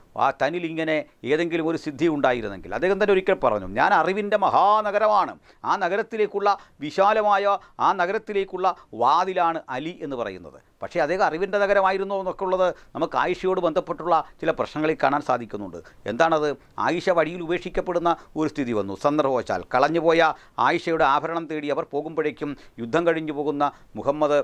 ആ തന്നിൽ ഇങ്ങനെ ഏതെങ്കിലും ഒരു സിദ്ധി ഉണ്ടായിരുന്നെങ്കിൽ അദ്ദേഹം തന്നെ ഒരിക്കൽ പറഞ്ഞു ഞാൻ അറിവിൻ്റെ മഹാനഗരമാണ് ആ നഗരത്തിലേക്കുള്ള വിശാലമായ ആ നഗരത്തിലേക്കുള്ള വാതിലാണ് അലി എന്ന് പറയുന്നത് പക്ഷേ അദ്ദേഹം അറിവിൻ്റെ നഗരമായിരുന്നു എന്നൊക്കെ ഉള്ളത് നമുക്ക് ആയിഷയോട് ബന്ധപ്പെട്ടുള്ള ചില പ്രശ്നങ്ങളിൽ കാണാൻ സാധിക്കുന്നുണ്ട് എന്താണത് ആയിഷ വഴിയിൽ ഉപേക്ഷിക്കപ്പെടുന്ന ഒരു സ്ഥിതി വന്നു സന്ദർഭവശാൽ കളഞ്ഞുപോയ ആയിഷയുടെ ആഭരണം തേടി അവർ പോകുമ്പോഴേക്കും യുദ്ധം കഴിഞ്ഞു പോകുന്ന മുഹമ്മദ്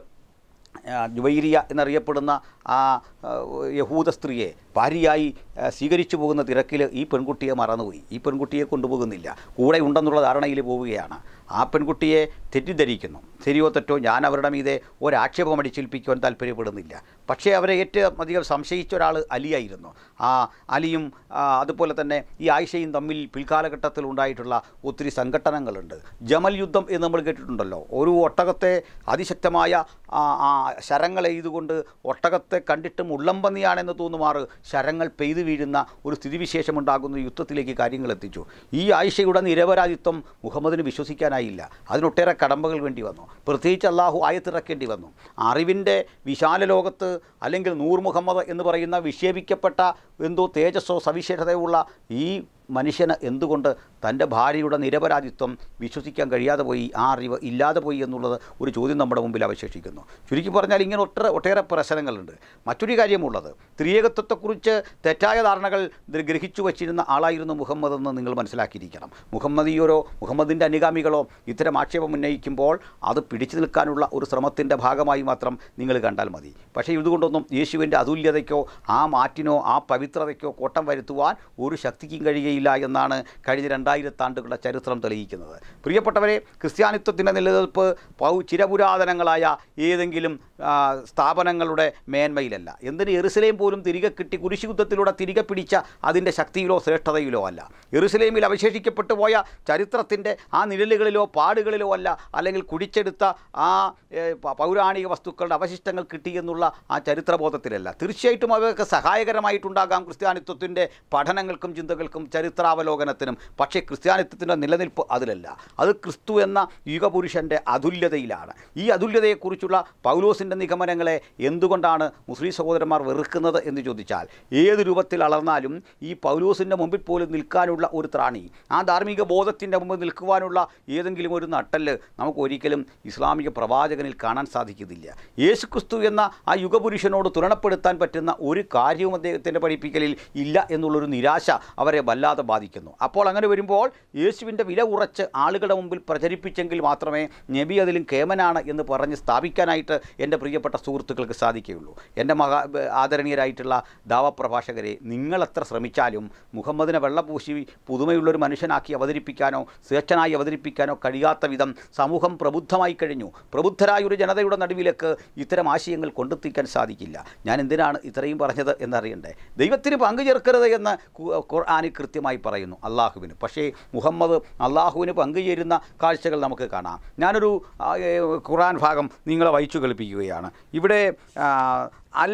ആ, ജുവൈരിയ എന്നറിയപ്പെടുന്ന ആ ആ, യഹൂദ സ്ത്രീയെ ഭാര്യയായി ആ, സ്വീകരിച്ചു പോകുന്ന തിരക്കിൽ ഈ പെൺകുട്ടിയെ മറന്നുപോയി ഈ പെൺകുട്ടിയെ കൊണ്ടുപോകുന്നില്ല കൂടെ ഉണ്ടെന്നുള്ള ധാരണയിൽ പോവുകയാണ് ആ പെൺകുട്ടിയെ തെറ്റിദ്ധരിക്കുന്നു ശരിയോ തെറ്റോ ഞാൻ അവരുടെ മീതെ ഒരാക്ഷേപം അടിച്ചേൽപ്പിക്കുവാൻ താല്പര്യപ്പെടുന്നില്ല പക്ഷേ അവരെ ഏറ്റവും അധികം സംശയിച്ച ഒരാൾ അലിയായിരുന്നു ആ അലിയും ആ, അതുപോലെ തന്നെ ഈ ആയിഷയും തമ്മിൽ പിൽക്കാലഘട്ടത്തിൽ ഉണ്ടായിട്ടുള്ള ഒത്തിരി സംഘട്ടനങ്ങളുണ്ട് ജമൽ യുദ്ധം എന്ന് നമ്മൾ കേട്ടിട്ടുണ്ടല്ലോ ഒരു ഒട്ടകത്തെ അതിശക്തമായ ആ, ആ ശരങ്ങൾ എയ്തുകൊണ്ട് ഒട്ടകത്തെ കണ്ടിട്ടും ഉള്ളംപന്നിയാണെന്ന് തോന്നുമാറ് ശരങ്ങൾ പെയ്തു വീഴുന്ന ഒരു സ്ഥിതിവിശേഷം ഉണ്ടാകുന്ന യുദ്ധത്തിലേക്ക് കാര്യങ്ങൾ എത്തിച്ചു ഈ ആയിഷയുടെ നിരപരാധിത്വം മുഹമ്മദിന് വിശ്വസിക്കാനായില്ല അതിനൊട്ടേറെ കടമ്പകൾ വേണ്ടി വന്നു പ്രത്യേകിച്ച് അള്ളാഹു ആയത്തിറക്കേണ്ടി വന്നു അറിവിൻ്റെ വിശാല ലോകത്ത് അല്ലെങ്കിൽ നൂർ മുഹമ്മദ് എന്ന് പറയുന്ന വിക്ഷേപിക്കപ്പെട്ട എന്തോ തേജസ്സോ സവിശേഷതയുള്ള ഈ മനുഷ്യന് എന്തുകൊണ്ട് തൻ്റെ ഭാര്യയുടെ നിരപരാധിത്വം വിശ്വസിക്കാൻ കഴിയാതെ പോയി ആ അറിവ് ഇല്ലാതെ പോയി എന്നുള്ളത് ഒരു ചോദ്യം നമ്മുടെ മുമ്പിൽ അവശേഷിക്കുന്നു ചുരുക്കി പറഞ്ഞാൽ ഇങ്ങനെ ഒട്ടേറെ ഒട്ടേറെ പ്രശ്നങ്ങളുണ്ട് മറ്റൊരു കാര്യമുള്ളത് സ്ത്രീയകത്വത്തെക്കുറിച്ച് തെറ്റായ ധാരണകൾ ഗ്ര- ഗ്രഹിച്ചു വച്ചിരുന്ന ആളായിരുന്നു മുഹമ്മദ് എന്ന് നിങ്ങൾ മനസ്സിലാക്കിയിരിക്കണം മുഹമ്മദിയോരോ മുഹമ്മദിൻ്റെ അനുഗാമികളോ ഇത്തരം ആക്ഷേപം ഉന്നയിക്കുമ്പോൾ അത് പിടിച്ചു നിൽക്കാനുള്ള ഒരു ശ്രമത്തിൻ്റെ ഭാഗമായി മാത്രം നിങ്ങൾ കണ്ടാൽ മതി പക്ഷേ ഇതുകൊണ്ടൊന്നും യേശുവിൻ്റെ അതുല്യതയ്ക്കോ ആ മാറ്റിനോ ആ പവിത്രതയ്ക്കോ കോട്ടം വരുത്തുവാൻ ഒരു ശക്തിക്കും കഴിയുകയില്ല എന്നാണ് കഴിഞ്ഞ രണ്ടായിരത്തി ആണ്ടുകളുടെ ചരിത്രം തെളിയിക്കുന്നത് പ്രിയപ്പെട്ടവരെ ക്രിസ്ത്യാനിത്വത്തിൻ്റെ നിലനിൽപ്പ് പൗ ചിരപുരാതനങ്ങളായ ഏതെങ്കിലും ആ, സ്ഥാപനങ്ങളുടെ മേന്മയിലല്ല എന്തിന് എറുസലേം പോലും തിരികെ കിട്ടി കുരിശുയുദ്ധത്തിലൂടെ തിരികെ പിടിച്ച അതിൻ്റെ ശക്തിയിലോ ശ്രേഷ്ഠതയിലോ അല്ല എറുസലേമിൽ അവശേഷിക്കപ്പെട്ടു പോയ ചരിത്രത്തിൻ്റെ ആ നിഴലുകളിലോ പാടുകളിലോ അല്ല അല്ലെങ്കിൽ കുടിച്ചെടുത്ത ആ ഏ, പ- പൗരാണിക വസ്തുക്കളുടെ അവശിഷ്ടങ്ങൾ കിട്ടിയെന്നുള്ള ആ ചരിത്രബോധത്തിലല്ല തീർച്ചയായിട്ടും അവയൊക്കെ സഹായകരമായിട്ടുണ്ടാകാം ക്രിസ്ത്യാനിത്വത്തിൻ്റെ പഠനങ്ങൾക്കും ചിന്തകൾക്കും ചരിത്രാവലോകനത്തിനും പക്ഷേ ക്രിസ്ത്യാനിത്വത്തിൻ്റെ നിലനിൽപ്പ് അതിലല്ല അത് ക്രിസ്തു എന്ന യുഗപുരുഷൻ്റെ അതുല്യതയിലാണ് ഈ അതുല്യതയെക്കുറിച്ചുള്ള പൗലോസിൻ്റെ നിഗമനങ്ങളെ എന്തുകൊണ്ടാണ് മുസ്ലിം സഹോദരന്മാർ വെറുക്കുന്നത് എന്ന് ചോദിച്ചാൽ ഏത് രൂപത്തിൽ അളർന്നാലും ഈ പൗലോസിൻ്റെ മുമ്പിൽ പോലും നിൽക്കാനുള്ള ഒരു ത്രാണി ആ ധാർമ്മിക ബോധത്തിൻ്റെ മുമ്പിൽ നിൽക്കുവാനുള്ള ഏതെങ്കിലും ഒരു നട്ടല് നമുക്ക് ഒരിക്കലും ഇസ്ലാമിക പ്രവാചകനിൽ കാണാൻ സാധിക്കുന്നില്ല യേശുക്രിസ്തു എന്ന ആ യുഗപുരുഷനോട് തുലനപ്പെടുത്താൻ പറ്റുന്ന ഒരു കാര്യവും അദ്ദേഹത്തിൻ്റെ പഠിപ്പിക്കലിൽ ഇല്ല എന്നുള്ളൊരു നിരാശ അവരെ വല്ലാതെ ബാധിക്കുന്നു അപ്പോൾ അങ്ങനെ വരുമ്പോൾ യേശുവിൻ്റെ വില കുറച്ച് ആളുകളുടെ മുമ്പിൽ പ്രചരിപ്പിച്ചെങ്കിൽ മാത്രമേ നബി അതിലും കേമനാണ് എന്ന് പറഞ്ഞ് സ്ഥാപിക്കാനായിട്ട് എൻ്റെ പ്രിയപ്പെട്ട സുഹൃത്തുക്കൾക്ക് സാധിക്കുകയുള്ളൂ എൻ്റെ മഹാ ആദരണീയരായിട്ടുള്ള ദാവപ്രഭാഷകരെ നിങ്ങളെത്ര ശ്രമിച്ചാലും മുഹമ്മദിനെ വെള്ളപൂശി പുതുമയുള്ളൊരു മനുഷ്യനാക്കി അവതരിപ്പിക്കാനോ സ്വേച്ഛനായി അവതരിപ്പിക്കാനോ കഴിയാത്ത വിധം സമൂഹം പ്രബുദ്ധമായി കഴിഞ്ഞു പ്രബുദ്ധരായ ഒരു ജനതയുടെ നടുവിലേക്ക് ഇത്തരം ആശയങ്ങൾ കൊണ്ടെത്തിക്കാൻ സാധിക്കില്ല ഞാൻ എന്തിനാണ് ഇത്രയും പറഞ്ഞത് എന്നറിയണ്ടേ ദൈവത്തിന് പങ്കു ചേർക്കരുത് എന്ന് കു- ഖുർആനിൽ കൃത്യമായി പറയുന്നു അള്ളാഹുവിന് പക്ഷേ മുഹമ്മദ് അള്ളാഹുവിന് പങ്കുചേരുന്ന കാഴ്ചകൾ നമുക്ക് കാണാം ഞാനൊരു ആ, ഏ, ഖുർആൻ ഭാഗം നിങ്ങളെ വായിച്ചു കേൾപ്പിക്കുകയാണ് ഇവിടെ ആ, അൽ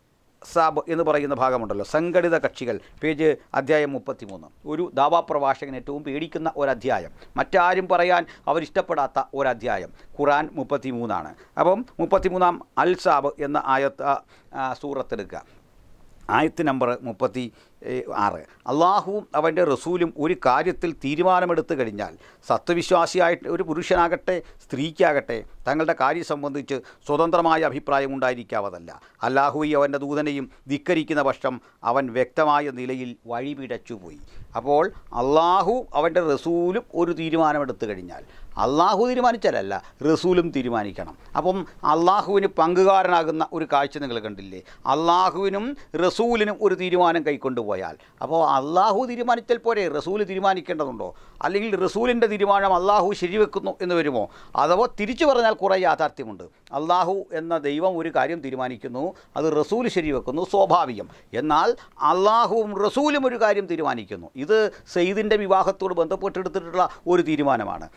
സാബ് എന്ന് പറയുന്ന ഭാഗമുണ്ടല്ലോ സംഘടിത കക്ഷികൾ പേജ് അധ്യായം മുപ്പത്തിമൂന്ന് ഒരു ദാവാപ്രഭാഷകൻ ഏറ്റവും പേടിക്കുന്ന ഒരധ്യായം മറ്റാരും പറയാൻ അവരിഷ്ടപ്പെടാത്ത ഒരധ്യായം ഖുറാൻ മുപ്പത്തിമൂന്നാണ് അപ്പം മുപ്പത്തിമൂന്നാം അൽ സാബ് എന്ന ആയത്ത് ആ, സൂറത്തെടുക്കുക ആയത്ത് നമ്പർ മുപ്പത്തി ഏ, ആറ് അള്ളാഹുവും അവൻ്റെ റസൂലും ഒരു കാര്യത്തിൽ തീരുമാനമെടുത്തു കഴിഞ്ഞാൽ സത്വവിശ്വാസിയായിട്ട് ഒരു പുരുഷനാകട്ടെ സ്ത്രീക്കാകട്ടെ തങ്ങളുടെ കാര്യം സംബന്ധിച്ച് സ്വതന്ത്രമായ അഭിപ്രായം ഉണ്ടായിരിക്കാവതല്ല അല്ലാഹുവെയും അവൻ്റെ ദൂതനെയും ധിക്കരിക്കുന്ന പക്ഷം അവൻ വ്യക്തമായ നിലയിൽ വഴിപിടച്ചുപോയി അപ്പോൾ അള്ളാഹു അവൻ്റെ റസൂലും ഒരു തീരുമാനമെടുത്തു കഴിഞ്ഞാൽ അള്ളാഹു തീരുമാനിച്ചാലല്ല റസൂലും തീരുമാനിക്കണം അപ്പം അള്ളാഹുവിന് പങ്കുകാരനാകുന്ന ഒരു കാഴ്ച നിങ്ങൾ കണ്ടില്ലേ അള്ളാഹുവിനും റസൂലിനും ഒരു തീരുമാനം കൈക്കൊണ്ടുപോയാൽ അപ്പോൾ അള്ളാഹു തീരുമാനിച്ചാൽ പോരെ റസൂൽ തീരുമാനിക്കേണ്ടതുണ്ടോ അല്ലെങ്കിൽ റസൂലിൻ്റെ തീരുമാനം അള്ളാഹു ശരിവെക്കുന്നു എന്ന് വരുമോ അഥവാ തിരിച്ചു പറഞ്ഞാൽ കുറേ യാഥാർത്ഥ്യമുണ്ട് അള്ളാഹു എന്ന ദൈവം ഒരു കാര്യം തീരുമാനിക്കുന്നു അത് റസൂൽ ശരിവെക്കുന്നു സ്വാഭാവികം എന്നാൽ അള്ളാഹുവും റസൂലും ഒരു കാര്യം തീരുമാനിക്കുന്നു ഇത് സെയ്ദിൻ്റെ വിവാഹത്തോട് ബന്ധപ്പെട്ടെടുത്തിട്ടുള്ള ഒരു തീരുമാനമാണ് ആ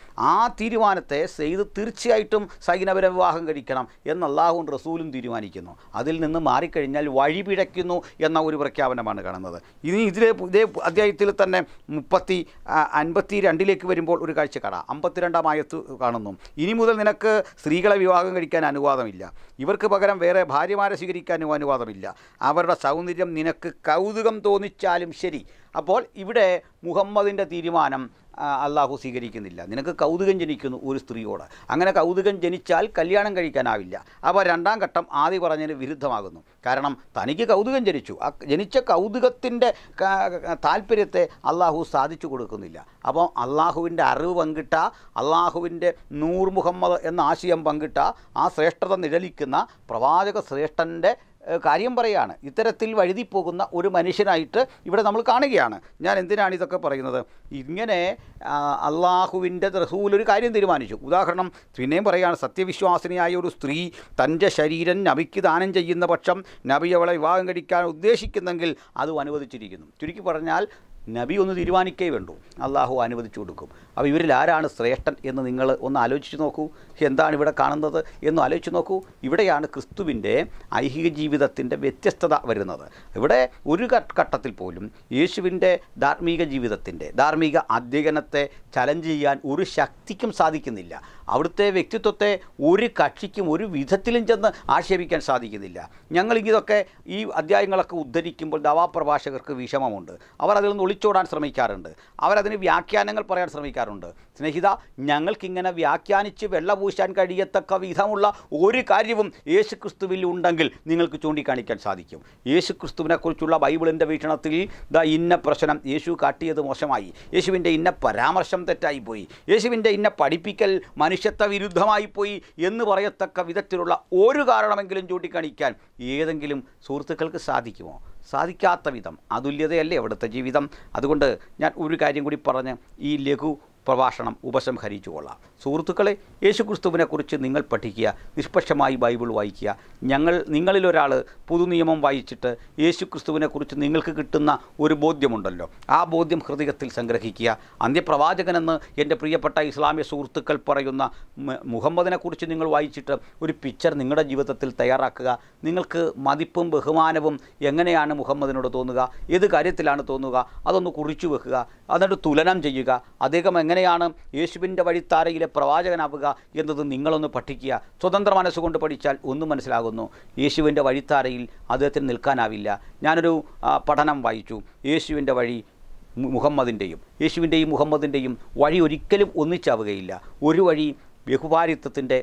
തീരുമാനത്തെ സെയ്ത് തീർച്ചയായിട്ടും സൈനപര വിവാഹം കഴിക്കണം എന്ന് അള്ളാഹുവും റസൂലും തീരുമാനിക്കുന്നു അതിൽ നിന്ന് മാറിക്കഴിഞ്ഞാൽ വഴി പിഴയ്ക്കുന്നു എന്ന ഒരു പ്രഖ്യാപനമാണ് കാണുന്നത് ഇനി ഇതിലെ ഇതേ അധ്യായത്തിൽ തന്നെ മുപ്പത്തി ആ, അൻപത്തി രണ്ടിലേക്ക് വരുമ്പോൾ ഒരു കാഴ്ച കാണാം അമ്പത്തിരണ്ടാം ആയത്ത് കാണുന്നു ഇനി മുതൽ നിനക്ക് സ്ത്രീകളെ വിവാഹം കഴിക്കാൻ അനുവാദമില്ല ഇവർക്ക് പകരം വേറെ ഭാര്യമാരെ സ്വീകരിക്കാനും അനുവാദമില്ല അവരുടെ സൗന്ദര്യം നിനക്ക് കൗതുകം തോന്നിച്ചാലും ശരി അപ്പോൾ ഇവിടെ മുഹമ്മദിൻ്റെ തീരുമാനം ആ, അള്ളാഹു സ്വീകരിക്കുന്നില്ല നിനക്ക് കൗതുകം ജനിക്കുന്നു ഒരു സ്ത്രീയോട് അങ്ങനെ കൗതുകം ജനിച്ചാൽ കല്യാണം കഴിക്കാനാവില്ല അപ്പോൾ രണ്ടാം ഘട്ടം ആദ്യം പറഞ്ഞതിന് വിരുദ്ധമാകുന്നു കാരണം തനിക്ക് കൗതുകം ജനിച്ചു ആ ജനിച്ച കൗതുകത്തിൻ്റെ താല്പര്യത്തെ അള്ളാഹു സാധിച്ചു കൊടുക്കുന്നില്ല അപ്പോൾ അള്ളാഹുവിൻ്റെ അറിവ് പങ്കിട്ട അള്ളാഹുവിൻ്റെ നൂർ മുഹമ്മദ് എന്ന ആശയം പങ്കിട്ട ആ ശ്രേഷ്ഠത നിഴലിക്കുന്ന പ്രവാചക ശ്രേഷ്ഠൻ്റെ ഏഹ് കാര്യം പറയാണ് ഇത്തരത്തിൽ വഴുതിപ്പോകുന്ന ഒരു മനുഷ്യനായിട്ട് ഇവിടെ നമ്മൾ കാണുകയാണ് ഞാൻ എന്തിനാണ് ഇതൊക്കെ പറയുന്നത് ഇങ്ങനെ ആ, അള്ളാഹുവിൻ്റെ റസൂൽ ഒരു കാര്യം തീരുമാനിച്ചു ഉദാഹരണം പിന്നെയും പറയുകയാണ് സത്യവിശ്വാസിനിയായ ഒരു സ്ത്രീ തൻ്റെ ശരീരം നബിക്ക് ദാനം ചെയ്യുന്ന പക്ഷം നബി അവളെ വിവാഹം കഴിക്കാൻ ഉദ്ദേശിക്കുന്നെങ്കിൽ അതും അനുവദിച്ചിരിക്കുന്നു ചുരുക്കി പറഞ്ഞാൽ നബി ഒന്ന് തീരുമാനിക്കേ വേണ്ടൂ അള്ളാഹു അനുവദിച്ചു കൊടുക്കും അപ്പോൾ ഇവരിൽ ആരാണ് ശ്രേഷ്ഠൻ എന്ന് നിങ്ങൾ ഒന്ന് ആലോചിച്ച് നോക്കൂ എന്താണ് ഇവിടെ കാണുന്നത് എന്ന് ആലോചിച്ച് നോക്കൂ ഇവിടെയാണ് ക്രിസ്തുവിൻ്റെ ഐഹിക ജീവിതത്തിൻ്റെ വ്യത്യസ്തത വരുന്നത് ഇവിടെ ഒരു ഘ- ഘട്ടത്തിൽ പോലും യേശുവിൻ്റെ ധാർമ്മിക ജീവിതത്തിൻ്റെ ധാർമ്മിക അധ്യയനത്തെ ചലഞ്ച് ചെയ്യാൻ ഒരു ശക്തിക്കും സാധിക്കുന്നില്ല അവിടുത്തെ വ്യക്തിത്വത്തെ ഒരു കക്ഷിക്കും ഒരു വിധത്തിലും ചെന്ന് ആക്ഷേപിക്കാൻ സാധിക്കുന്നില്ല ഞങ്ങൾ ഇതൊക്കെ ഈ അധ്യായങ്ങളൊക്കെ ഉദ്ധരിക്കുമ്പോൾ ദവാപ്രഭാഷകർക്ക് വിഷമമുണ്ട് അവർ അതിൽ നിന്ന് ഒളിച്ചോടാൻ ശ്രമിക്കാറുണ്ട് അവരതിന് വ്യാഖ്യാനങ്ങൾ പറയാൻ ശ്രമിക്കാറുണ്ട് സ്നേഹിത ഞങ്ങൾക്കിങ്ങനെ വ്യാഖ്യാനിച്ച് വെള്ള പൂശാൻ കഴിയത്തക്ക വിധമുള്ള ഒരു കാര്യവും യേശു ക്രിസ്തുവിൽ ഉണ്ടെങ്കിൽ നിങ്ങൾക്ക് ചൂണ്ടിക്കാണിക്കാൻ സാധിക്കും യേശു ക്രിസ്തുവിനെക്കുറിച്ചുള്ള ബൈബിളിൻ്റെ വീക്ഷണത്തിൽ ദാ ഇന്ന പ്രശ്നം യേശു കാട്ടിയത് മോശമായി യേശുവിൻ്റെ ഇന്ന പരാമർശം തെറ്റായിപ്പോയി യേശുവിൻ്റെ ഇന്ന പഠിപ്പിക്കൽ മനുഷ്യത്വ വിരുദ്ധമായി പോയി എന്ന് പറയത്തക്ക വിധത്തിലുള്ള ഒരു കാരണമെങ്കിലും ചൂണ്ടിക്കാണിക്കാൻ ഏതെങ്കിലും സുഹൃത്തുക്കൾക്ക് സാധിക്കുമോ സാധിക്കാത്ത വിധം അതുല്യതയല്ലേ അവിടുത്തെ ജീവിതം അതുകൊണ്ട് ഞാൻ ഒരു കാര്യം കൂടി പറഞ്ഞ് ഈ ലഘു പ്രഭാഷണം ഉപസംഹരിച്ചു കൊള്ളാം സുഹൃത്തുക്കളെ യേശുക്രിസ്തുവിനെക്കുറിച്ച് നിങ്ങൾ പഠിക്കുക നിഷ്പക്ഷമായി ബൈബിൾ വായിക്കുക ഞങ്ങൾ നിങ്ങളിലൊരാൾ പുതുനിയമം വായിച്ചിട്ട് യേശുക്രിസ്തുവിനെക്കുറിച്ച് നിങ്ങൾക്ക് കിട്ടുന്ന ഒരു ബോധ്യമുണ്ടല്ലോ ആ ബോധ്യം ഹൃദയത്തിൽ സംഗ്രഹിക്കുക അന്ത്യപ്രവാചകനെന്ന് എൻ്റെ പ്രിയപ്പെട്ട ഇസ്ലാമിക സുഹൃത്തുക്കൾ പറയുന്ന മ- മുഹമ്മദിനെക്കുറിച്ച് നിങ്ങൾ വായിച്ചിട്ട് ഒരു പിക്ചർ നിങ്ങളുടെ ജീവിതത്തിൽ തയ്യാറാക്കുക നിങ്ങൾക്ക് മതിപ്പും ബഹുമാനവും എങ്ങനെയാണ് മുഹമ്മദിനോട് തോന്നുക ഏത് കാര്യത്തിലാണ് തോന്നുക അതൊന്ന് കുറിച്ചു വെക്കുക എന്നിട്ട് തുലനം ചെയ്യുക അദ്ദേഹം എങ്ങനെയാണ് യേശുവിൻ്റെ വഴിത്താരയിലെ പ്രവാചകനാവുക എന്നത് നിങ്ങളൊന്ന് പഠിക്കുക സ്വതന്ത്ര മനസ്സുകൊണ്ട് പഠിച്ചാൽ ഒന്നും മനസ്സിലാകുന്നു യേശുവിൻ്റെ വഴിത്താരയിൽ അദ്ദേഹത്തിന് നിൽക്കാനാവില്ല ഞാനൊരു ആ, പഠനം വായിച്ചു യേശുവിൻ്റെ വഴി മു- മുഹമ്മദിൻ്റെയും യേശുവിൻ്റെയും മുഹമ്മദിൻ്റെയും വഴി ഒരിക്കലും ഒന്നിച്ചാവുകയില്ല ഒരു വഴി ബഹുഭാരിത്വത്തിൻ്റെ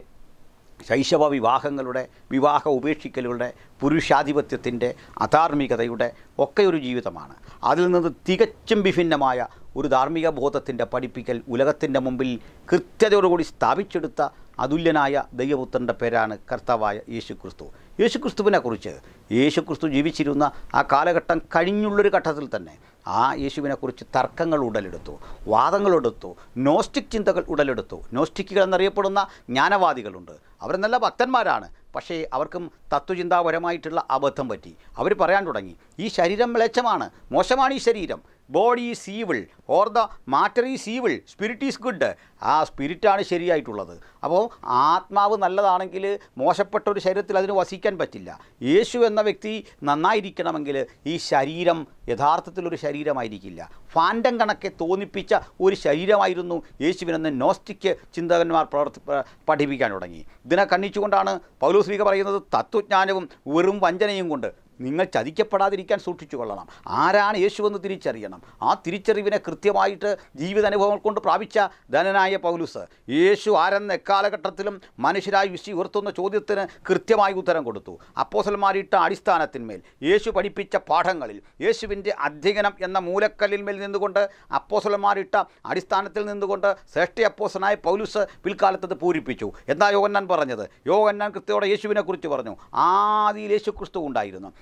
ശൈശവ വിവാഹങ്ങളുടെ വിവാഹ ഉപേക്ഷിക്കലുകളുടെ പുരുഷാധിപത്യത്തിൻ്റെ അധാർമികതയുടെ ഒക്കെ ഒരു ജീവിതമാണ് അതിൽ നിന്ന് തികച്ചും വിഭിന്നമായ ഒരു ധാർമ്മിക ബോധത്തിൻ്റെ പഠിപ്പിക്കൽ ഉലകത്തിൻ്റെ മുമ്പിൽ കൃത്യതയോടുകൂടി സ്ഥാപിച്ചെടുത്ത അതുല്യനായ ദൈവപുത്രൻ്റെ പേരാണ് കർത്താവായ യേശുക്രിസ്തു യേശുക്രിസ്തുവിനെക്കുറിച്ച് യേശുക്രിസ്തു ജീവിച്ചിരുന്ന ആ കാലഘട്ടം കഴിഞ്ഞുള്ളൊരു ഘട്ടത്തിൽ തന്നെ ആ യേശുവിനെക്കുറിച്ച് തർക്കങ്ങൾ ഉടലെടുത്തു വാദങ്ങളെടുത്തു നോസ്റ്റിക് ചിന്തകൾ ഉടലെടുത്തു നോസ്റ്റിക്കുകൾ എന്നറിയപ്പെടുന്ന ജ്ഞാനവാദികളുണ്ട് അവർ നല്ല ഭക്തന്മാരാണ് പക്ഷേ അവർക്കും തത്വചിന്താപരമായിട്ടുള്ള അബദ്ധം പറ്റി അവർ പറയാൻ തുടങ്ങി ഈ ശരീരം മ്ലേച്ഛമാണ് മോശമാണ് ഈ ശരീരം body is evil or the matter is evil spirit is good ആ സ്പിരിറ്റാണ് ശരിയായിട്ടുള്ളത് അപ്പോൾ ആത്മാവ് നല്ലതാണെങ്കിൽ മോശപ്പെട്ട ഒരു ശരീരത്തിൽ അതിന് വസിക്കാൻ പറ്റില്ല യേശു എന്ന വ്യക്തി നന്നായിരിക്കണമെങ്കിൽ ഈ ശരീരം യഥാർത്ഥത്തിൽ ഒരു ശരീരമായിരിക്കില്ല ഫാൻഡം കണക്കെ തോന്നിപ്പിച്ച ഒരു ശരീരമായിരുന്നു യേശുവിനെന്ന് നോസ്റ്റിക് ചിന്തകന്മാർ പ്രവർത്തി പ- പഠിപ്പിക്കാൻ തുടങ്ങി ഇതിനെ കണ്ണിച്ചുകൊണ്ടാണ് പൗലോസ്ലിക പറയുന്നത് തത്വജ്ഞാനവും വെറും വഞ്ചനയും കൊണ്ട് നിങ്ങൾ ചതിക്കപ്പെടാതിരിക്കാൻ സൂക്ഷിച്ചു കൊള്ളണം ആരാണ് യേശുവെന്ന് തിരിച്ചറിയണം ആ തിരിച്ചറിവിനെ കൃത്യമായിട്ട് ജീവിതാനുഭവങ്ങൾ കൊണ്ട് പ്രാപിച്ച ധനനായ പൗലുസ് യേശു ആരെന്ന എക്കാലഘട്ടത്തിലും മനുഷ്യരായി വിശി ഉയർത്തുന്ന ചോദ്യത്തിന് കൃത്യമായി ഉത്തരം കൊടുത്തു അപ്പോസന്മാരിട്ട അടിസ്ഥാനത്തിന്മേൽ യേശു പഠിപ്പിച്ച പാഠങ്ങളിൽ യേശുവിൻ്റെ അധ്യയനം എന്ന മൂലക്കല്ലിന്മേൽ നിന്നുകൊണ്ട് അപ്പോസലന്മാരിട്ട അടിസ്ഥാനത്തിൽ നിന്നുകൊണ്ട് ശ്രേഷ്ഠ അപ്പോസനായ പൗലുസ് പിൽക്കാലത്തത് പൂരിപ്പിച്ചു എന്താ യോഹന്നാൻ പറഞ്ഞത് യോഹന്നാൻ കൃത്യയോടെ യേശുവിനെ കുറിച്ച് പറഞ്ഞു ആദിയിൽ യേശു ക്രിസ്തു ഉണ്ടായിരുന്നു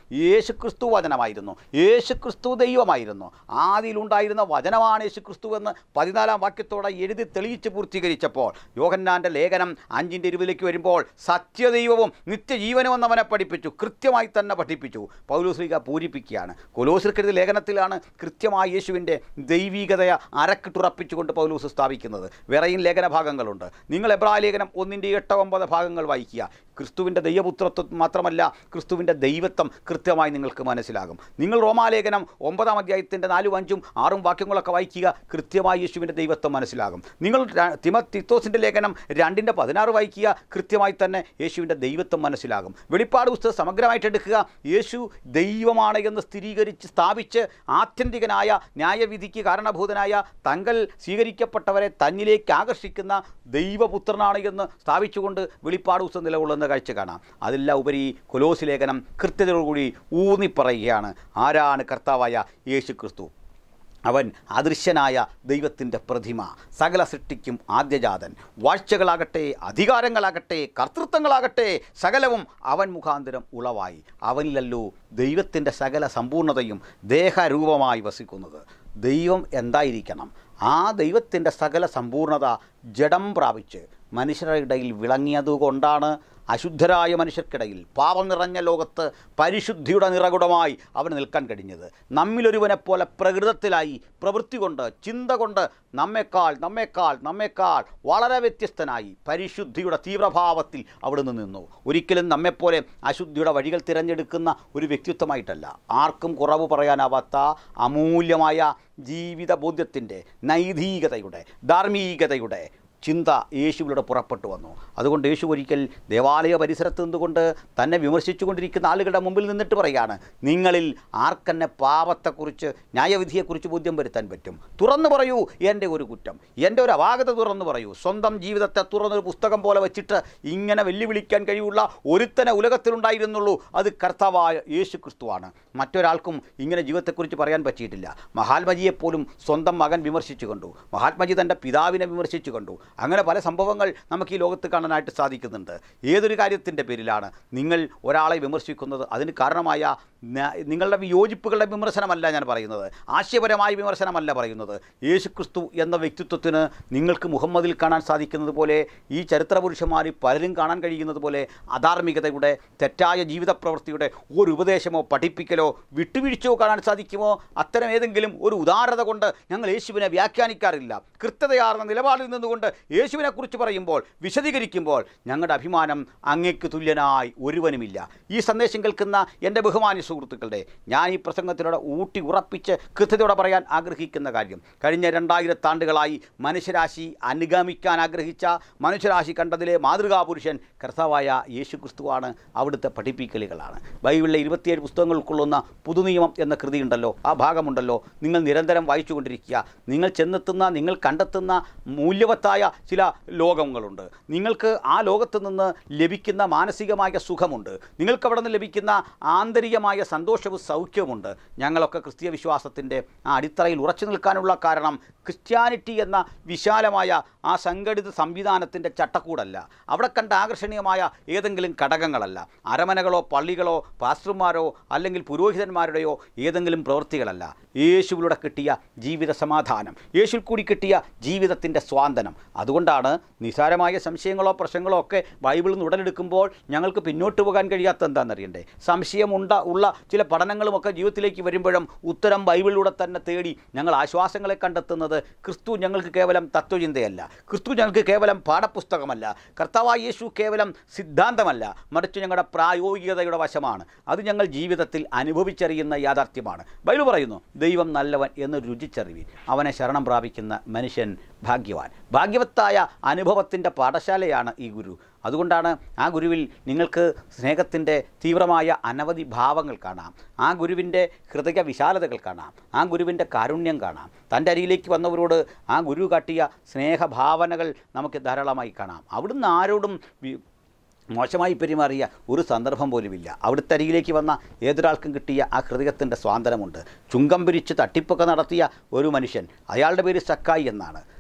യേശുക്രിസ്തു വചനമായിരുന്നു യേശുക്രിസ്തു ദൈവമായിരുന്നു ആദിയിലുണ്ടായിരുന്ന വചനമാണ് യേശുക്രിസ്തു എന്ന് പതിനാലാം വാക്യത്തോടെ എഴുതി തെളിയിച്ച് പൂർത്തീകരിച്ചപ്പോൾ യോഹന്നാൻ്റെ ലേഖനം അഞ്ചിൻ്റെ ഇരുപതിലേക്ക് വരുമ്പോൾ സത്യദൈവവും നിത്യജീവനും എന്നവനെ പഠിപ്പിച്ചു കൃത്യമായി തന്നെ പഠിപ്പിച്ചു പൗലോസ്ലിക പൂരിപ്പിക്കുകയാണ് കൊലോസ്ലിക്കെഴുതിയ ലേഖനത്തിലാണ് കൃത്യമായി യേശുവിൻ്റെ ദൈവീകതയെ അരക്കിട്ടുറപ്പിച്ചുകൊണ്ട് പൗലൂസ് സ്ഥാപിക്കുന്നത് വേറെയും ലേഖന ഭാഗങ്ങളുണ്ട് നിങ്ങൾ എബ്രാ ലേഖനം ഒന്നിൻ്റെ എട്ട് ഒമ്പത് ഭാഗങ്ങൾ വായിക്കുക ക്രിസ്തുവിൻ്റെ ദൈവപുത്രത്വം മാത്രമല്ല ക്രിസ്തുവിൻ്റെ ദൈവത്വം കൃത്യമായി നിങ്ങൾക്ക് മനസ്സിലാകും നിങ്ങൾ റോമാലേഖനം ഒമ്പതാം അധ്യായത്തിൻ്റെ നാലും അഞ്ചും ആറും വാക്യങ്ങളൊക്കെ വായിക്കുക കൃത്യമായി യേശുവിൻ്റെ ദൈവത്വം മനസ്സിലാകും നിങ്ങൾ ര- തിമ തിത്തോസിൻ്റെ ലേഖനം രണ്ടിൻ്റെ പതിനാറ് വായിക്കുക കൃത്യമായി തന്നെ യേശുവിൻ്റെ ദൈവത്വം മനസ്സിലാകും വെളിപ്പാട് പുസ്തകം സമഗ്രമായിട്ട് എടുക്കുക യേശു ദൈവമാണ് എന്ന് സ്ഥിരീകരിച്ച് സ്ഥാപിച്ച് ആത്യന്തികനായ ന്യായവിധിക്ക് കാരണഭൂതനായ തങ്കൽ സ്വീകരിക്കപ്പെട്ടവരെ തന്നിലേക്ക് ആകർഷിക്കുന്ന ദൈവപുത്രനാണ് എന്ന് സ്ഥാപിച്ചുകൊണ്ട് വെളിപ്പാട് പുസ്തകം നിലകൊള്ളുന്ന കാഴ്ച കാണാം അതെല്ലാം ഉപരി കൊലോസ് ലേഖനം കൃത്യതയോടുകൂടി ഊന്നിപ്പറയുകയാണ് ആരാണ് കർത്താവായ യേശു ക്രിസ്തു അവൻ അദൃശ്യനായ ദൈവത്തിൻ്റെ പ്രതിമ സകല സൃഷ്ടിക്കും ആദ്യജാതൻ വാഴ്ചകളാകട്ടെ അധികാരങ്ങളാകട്ടെ കർത്തൃത്വങ്ങളാകട്ടെ സകലവും അവൻ മുഖാന്തരം ഉളവായി അവനിലല്ലോ ദൈവത്തിൻ്റെ സകല സമ്പൂർണതയും ദേഹരൂപമായി വസിക്കുന്നത് ദൈവം എന്തായിരിക്കണം ആ ദൈവത്തിൻ്റെ സകല സമ്പൂർണത ജഡം പ്രാപിച്ച് മനുഷ്യരുടെ ഇടയിൽ വിളങ്ങിയതുകൊണ്ടാണ് അശുദ്ധരായ മനുഷ്യർക്കിടയിൽ പാപം നിറഞ്ഞ ലോകത്ത് പരിശുദ്ധിയുടെ നിറകുടമായി അവന് നിൽക്കാൻ കഴിഞ്ഞത് നമ്മിലൊരുവനെപ്പോലെ പ്രകൃതത്തിലായി പ്രവൃത്തി കൊണ്ട് ചിന്ത കൊണ്ട് നമ്മെക്കാൾ നമ്മെക്കാൾ നമ്മെക്കാൾ വളരെ വ്യത്യസ്തനായി പരിശുദ്ധിയുടെ തീവ്രഭാവത്തിൽ അവിടുന്ന് നിന്നു ഒരിക്കലും നമ്മെപ്പോലെ അശുദ്ധിയുടെ വഴികൾ തിരഞ്ഞെടുക്കുന്ന ഒരു വ്യക്തിത്വമായിട്ടല്ല ആർക്കും കുറവ് പറയാനാവാത്ത അമൂല്യമായ ജീവിത ബോധ്യത്തിൻ്റെ നൈതികതയുടെ ധാർമ്മികതയുടെ ചിന്ത യേശുവിലൂടെ പുറപ്പെട്ടു വന്നു അതുകൊണ്ട് യേശു ഒരിക്കൽ ദേവാലയ പരിസരത്ത് നിന്നുകൊണ്ട് തന്നെ വിമർശിച്ചുകൊണ്ടിരിക്കുന്ന ആളുകളുടെ മുമ്പിൽ നിന്നിട്ട് പറയാണ് നിങ്ങളിൽ ആർക്കെന്നെ പാപത്തെക്കുറിച്ച് ന്യായവിധിയെക്കുറിച്ച് ബോധ്യം വരുത്താൻ പറ്റും തുറന്നു പറയൂ എൻ്റെ ഒരു കുറ്റം എൻ്റെ ഒരു അപാകത തുറന്നു പറയൂ സ്വന്തം ജീവിതത്തെ തുറന്നൊരു പുസ്തകം പോലെ വെച്ചിട്ട് ഇങ്ങനെ വെല്ലുവിളിക്കാൻ കഴിയുള്ള ഒരുത്തനെ ഉലകത്തിലുണ്ടായിരുന്നുള്ളൂ അത് കർത്താവായ യേശു ക്രിസ്തുവാണ് മറ്റൊരാൾക്കും ഇങ്ങനെ ജീവിതത്തെക്കുറിച്ച് പറയാൻ പറ്റിയിട്ടില്ല മഹാത്മജിയെപ്പോലും സ്വന്തം മകൻ വിമർശിച്ചു കണ്ടു മഹാത്മജി തൻ്റെ പിതാവിനെ വിമർശിച്ചു കണ്ടു അങ്ങനെ പല സംഭവങ്ങൾ നമുക്ക് ഈ ലോകത്ത് കാണാനായിട്ട് സാധിക്കുന്നുണ്ട് ഏതൊരു കാര്യത്തിൻ്റെ പേരിലാണ് നിങ്ങൾ ഒരാളെ വിമർശിക്കുന്നത് അതിന് കാരണമായ ന- നിങ്ങളുടെ വിയോജിപ്പുകളുടെ വിമർശനമല്ല ഞാൻ പറയുന്നത് ആശയപരമായ വിമർശനമല്ല പറയുന്നത് യേശുക്രിസ്തു എന്ന വ്യക്തിത്വത്തിന് നിങ്ങൾക്ക് മുഹമ്മദിൽ കാണാൻ സാധിക്കുന്നത് പോലെ ഈ ചരിത്ര പുരുഷന്മാരിൽ പലരും കാണാൻ കഴിയുന്നത് പോലെ അധാർമികതയുടെ തെറ്റായ ജീവിത പ്രവൃത്തിയുടെ ഒരു ഉപദേശമോ പഠിപ്പിക്കലോ വിട്ടുവീഴ്ചയോ കാണാൻ സാധിക്കുമോ അത്തരം ഏതെങ്കിലും ഒരു ഉദാരത കൊണ്ട് ഞങ്ങൾ യേശുവിനെ വ്യാഖ്യാനിക്കാറില്ല കൃത്യതയാർന്ന നിലപാടിൽ നിന്നുകൊണ്ട് യേശുവിനെക്കുറിച്ച് പറയുമ്പോൾ വിശദീകരിക്കുമ്പോൾ ഞങ്ങളുടെ അഭിമാനം അങ്ങേക്ക് തുല്യനായി ഒരുവനുമില്ല ഈ സന്ദേശം കേൾക്കുന്ന എൻ്റെ ബഹുമാന്യ സുഹൃത്തുക്കളുടെ ഞാൻ ഈ പ്രസംഗത്തിലൂടെ ഊട്ടി ഉറപ്പിച്ച് കൃത്യതയോടെ പറയാൻ ആഗ്രഹിക്കുന്ന കാര്യം കഴിഞ്ഞ രണ്ടായിരത്താണ്ടുകളായി മനുഷ്യരാശി അനുഗമിക്കാൻ ആഗ്രഹിച്ച മനുഷ്യരാശി കണ്ടതിലെ മാതൃകാ പുരുഷൻ കർത്താവായ യേശു ക്രിസ്തുവാണ് അവിടുത്തെ പഠിപ്പിക്കലുകളാണ് ബൈബിളിലെ ഇരുപത്തിയേഴ് പുസ്തകങ്ങൾ ഉൾക്കൊള്ളുന്ന പുതുനിയമം എന്ന കൃതിയുണ്ടല്ലോ ആ ഭാഗമുണ്ടല്ലോ നിങ്ങൾ നിരന്തരം വായിച്ചുകൊണ്ടിരിക്കുക നിങ്ങൾ ചെന്നെത്തുന്ന നിങ്ങൾ കണ്ടെത്തുന്ന മൂല്യവത്തായ ചില ലോകങ്ങളുണ്ട് നിങ്ങൾക്ക് ആ ലോകത്ത് നിന്ന് ലഭിക്കുന്ന മാനസികമായ സുഖമുണ്ട് നിങ്ങൾക്ക് അവിടെ നിന്ന് ലഭിക്കുന്ന ആന്തരികമായ സന്തോഷവും സൗഖ്യവുമുണ്ട് ഞങ്ങളൊക്കെ ക്രിസ്തീയ വിശ്വാസത്തിൻ്റെ ആ അടിത്തറയിൽ ഉറച്ചു നിൽക്കാനുള്ള കാരണം ക്രിസ്ത്യാനിറ്റി എന്ന വിശാലമായ ആ സംഘടിത സംവിധാനത്തിൻ്റെ ചട്ടക്കൂടല്ല അവിടെ കണ്ട ആകർഷണീയമായ ഏതെങ്കിലും ഘടകങ്ങളല്ല അരമനകളോ പള്ളികളോ പാസ്റ്റർമാരോ അല്ലെങ്കിൽ പുരോഹിതന്മാരുടെയോ ഏതെങ്കിലും പ്രവൃത്തികളല്ല യേശുവിലൂടെ കിട്ടിയ ജീവിത സമാധാനം യേശുവിൽ കൂടി കിട്ടിയ ജീവിതത്തിൻ്റെ സ്വാന്തനം അതുകൊണ്ടാണ് നിസാരമായ സംശയങ്ങളോ പ്രശ്നങ്ങളോ ഒക്കെ ബൈബിളിൽ നിന്ന് ഉടലെടുക്കുമ്പോൾ ഞങ്ങൾക്ക് പിന്നോട്ട് പോകാൻ കഴിയാത്ത എന്താണെന്നറിയണ്ടേ സംശയമുണ്ട ഉള്ള ചില പഠനങ്ങളുമൊക്കെ ജീവിതത്തിലേക്ക് വരുമ്പോഴും ഉത്തരം ബൈബിളിലൂടെ തന്നെ തേടി ഞങ്ങൾ ആശ്വാസങ്ങളെ കണ്ടെത്തുന്നത് ക്രിസ്തു ഞങ്ങൾക്ക് കേവലം തത്വചിന്തയല്ല ക്രിസ്തു ഞങ്ങൾക്ക് കേവലം പാഠപുസ്തകമല്ല കർത്താവായ യേശു കേവലം സിദ്ധാന്തമല്ല മറിച്ച് ഞങ്ങളുടെ പ്രായോഗികതയുടെ വശമാണ് അത് ഞങ്ങൾ ജീവിതത്തിൽ അനുഭവിച്ചറിയുന്ന യാഥാർത്ഥ്യമാണ് ബൈബിൾ പറയുന്നു ദൈവം നല്ലവൻ എന്ന് രുചിച്ചറിവിൻ അവനെ ശരണം പ്രാപിക്കുന്ന മനുഷ്യൻ ഭാഗ്യവാൻ ഭാഗ്യവത്തായ അനുഭവത്തിൻ്റെ പാഠശാലയാണ് ഈ ഗുരു അതുകൊണ്ടാണ് ആ ഗുരുവിൽ നിങ്ങൾക്ക് സ്നേഹത്തിൻ്റെ തീവ്രമായ അനവധി ഭാവങ്ങൾ കാണാം ആ ഗുരുവിൻ്റെ ഹൃദയ വിശാലതകൾ കാണാം ആ ഗുരുവിൻ്റെ കാരുണ്യം കാണാം തൻ്റെ അരിയിലേക്ക് വന്നവരോട് ആ ഗുരു കാട്ടിയ സ്നേഹഭാവനകൾ നമുക്ക് ധാരാളമായി കാണാം അവിടുന്ന് ആരോടും വി- മോശമായി പെരുമാറിയ ഒരു സന്ദർഭം പോലുമില്ല അവിടുത്തെ അരികിലേക്ക് വന്ന ഏതൊരാൾക്കും കിട്ടിയ ആ ഹൃദയത്തിൻ്റെ സ്വാതന്ത്ര്യമുണ്ട് ചുങ്കം പിരിച്ച് തട്ടിപ്പൊക്കെ നടത്തിയ ഒരു മനുഷ്യൻ അയാളുടെ പേര് സക്കായി എന്നാണ്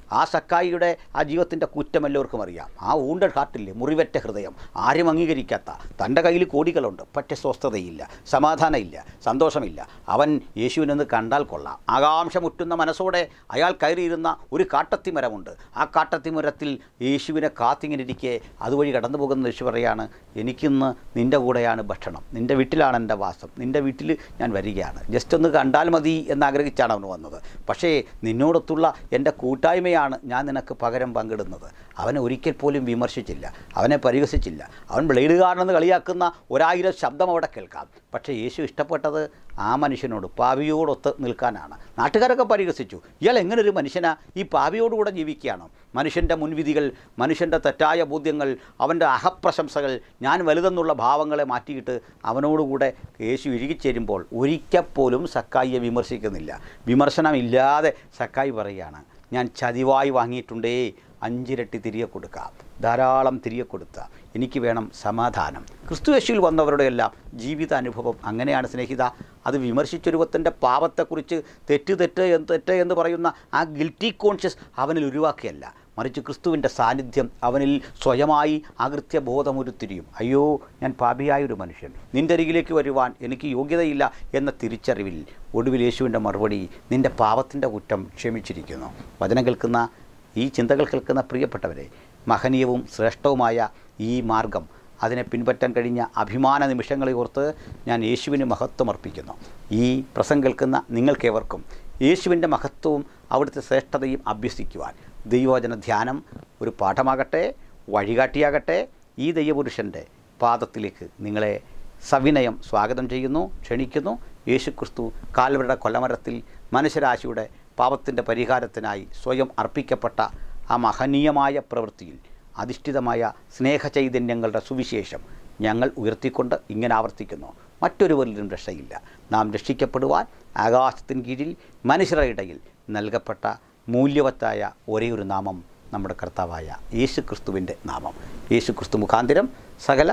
ആ സക്കായിയുടെ ആ ജീവിതത്തിൻ്റെ കുറ്റം എല്ലാവർക്കും അറിയാം ആ ഊണ്ട ഹാർട്ടില്ലേ മുറിവറ്റ ഹൃദയം ആരും അംഗീകരിക്കാത്ത തൻ്റെ കയ്യിൽ കോടികളുണ്ട് പക്ഷേ സ്വസ്ഥതയില്ല സമാധാനമില്ല സന്തോഷമില്ല അവൻ യേശുവിനെന്ന് കണ്ടാൽ കൊള്ളാം ആകാംക്ഷ മുറ്റുന്ന മനസ്സോടെ അയാൾ കയറിയിരുന്ന ഒരു കാട്ടത്തിമരമുണ്ട് ആ കാട്ടത്തിമരത്തിൽ യേശുവിനെ കാത്തിങ്ങനെ ഇരിക്കെ അതുവഴി കടന്നു പോകുന്ന യേശു പറയാണ് എനിക്കിന്ന് നിൻ്റെ കൂടെയാണ് ഭക്ഷണം നിൻ്റെ വീട്ടിലാണ് എൻ്റെ വാസം നിൻ്റെ വീട്ടിൽ ഞാൻ വരികയാണ് ജസ്റ്റ് ഒന്ന് കണ്ടാൽ മതി എന്നാഗ്രഹിച്ചാണ് അവൻ വന്നത് പക്ഷേ നിന്നോടൊത്തുള്ള എൻ്റെ കൂട്ടായ്മയാണ് ഞാൻ നിനക്ക് പകരം പങ്കിടുന്നത് അവനെ ഒരിക്കൽ പോലും വിമർശിച്ചില്ല അവനെ പരിഹസിച്ചില്ല അവൻ ബ്ലേഡുകാരനെന്ന് കളിയാക്കുന്ന ഒരായിരം ശബ്ദം അവിടെ കേൾക്കാം പക്ഷേ യേശു ഇഷ്ടപ്പെട്ടത് ആ മനുഷ്യനോട് പാവിയോടൊത്ത് നിൽക്കാനാണ് നാട്ടുകാരൊക്കെ പരിഹസിച്ചു ഇയാൾ എങ്ങനെ ഒരു മനുഷ്യനാ ഈ പാവിയോടുകൂടെ ജീവിക്കുകയാണോ മനുഷ്യൻ്റെ മുൻവിധികൾ മനുഷ്യൻ്റെ തെറ്റായ ബോധ്യങ്ങൾ അവൻ്റെ അഹപ്രശംസകൾ ഞാൻ വലുതെന്നുള്ള ഭാവങ്ങളെ മാറ്റിയിട്ട് അവനോടുകൂടെ യേശു ഇഴുകിച്ചേരുമ്പോൾ ഒരിക്കൽ പോലും സക്കായിയെ വിമർശിക്കുന്നില്ല വിമർശനമില്ലാതെ സക്കായി പറയുകയാണ് ഞാൻ ചതിവായി വാങ്ങിയിട്ടുണ്ടേ അഞ്ചിരട്ടി തിരികെ കൊടുക്കാം ധാരാളം തിരികെ കൊടുത്ത എനിക്ക് വേണം സമാധാനം ക്രിസ്തു യേശുവിൽ വന്നവരുടെ എല്ലാം ജീവിതാനുഭവം അങ്ങനെയാണ് സ്നേഹിത അത് വിമർശിച്ചൊരുവത്തിൻ്റെ പാപത്തെക്കുറിച്ച് തെറ്റ് തെറ്റ് എന്ന് തെറ്റ് എന്ന് പറയുന്ന ആ ഗിൽറ്റി കോൺഷ്യസ് അവനിൽ ഒഴിവാക്കിയല്ല മറിച്ച് ക്രിസ്തുവിൻ്റെ സാന്നിധ്യം അവനിൽ സ്വയമായി അകൃത്യബോധമൊരുത്തിരിയും അയ്യോ ഞാൻ പാപിയായ ഒരു മനുഷ്യൻ നിൻ്റെ അരികിലേക്ക് വരുവാൻ എനിക്ക് യോഗ്യതയില്ല എന്ന തിരിച്ചറിവിൽ ഒടുവിൽ യേശുവിൻ്റെ മറുപടി നിൻ്റെ പാപത്തിൻ്റെ കുറ്റം ക്ഷമിച്ചിരിക്കുന്നു വചനം കേൾക്കുന്ന ഈ ചിന്തകൾ കേൾക്കുന്ന പ്രിയപ്പെട്ടവരെ മഹനീയവും ശ്രേഷ്ഠവുമായ ഈ മാർഗം അതിനെ പിൻപറ്റാൻ കഴിഞ്ഞ അഭിമാന നിമിഷങ്ങളെ ഓർത്ത് ഞാൻ യേശുവിന് മഹത്വം അർപ്പിക്കുന്നു ഈ പ്രസംഗം കേൾക്കുന്ന നിങ്ങൾക്കേവർക്കും യേശുവിൻ്റെ മഹത്വവും അവിടുത്തെ ശ്രേഷ്ഠതയും അഭ്യസിക്കുവാൻ ദൈവവചന ധ്യാനം ഒരു പാഠമാകട്ടെ വഴികാട്ടിയാകട്ടെ ഈ ദൈവപുരുഷൻ്റെ പാദത്തിലേക്ക് നിങ്ങളെ സവിനയം സ്വാഗതം ചെയ്യുന്നു ക്ഷണിക്കുന്നു യേശുക്രിസ്തു കാൽവരുടെ കൊല്ലമരത്തിൽ മനുഷ്യരാശിയുടെ പാപത്തിൻ്റെ പരിഹാരത്തിനായി സ്വയം അർപ്പിക്കപ്പെട്ട ആ മഹനീയമായ പ്രവൃത്തിയിൽ അധിഷ്ഠിതമായ സ്നേഹചൈതന്യങ്ങളുടെ സുവിശേഷം ഞങ്ങൾ ഉയർത്തിക്കൊണ്ട് ഇങ്ങനെ ആവർത്തിക്കുന്നു മറ്റൊരുവരിലും രക്ഷയില്ല നാം രക്ഷിക്കപ്പെടുവാൻ ആകാശത്തിന് കീഴിൽ മനുഷ്യരുടെ ഇടയിൽ നൽകപ്പെട്ട മൂല്യവത്തായ ഒരേ ഒരു നാമം നമ്മുടെ കർത്താവായ യേശു ക്രിസ്തുവിൻ്റെ നാമം യേശു ക്രിസ്തു മുഖാന്തിരം സകല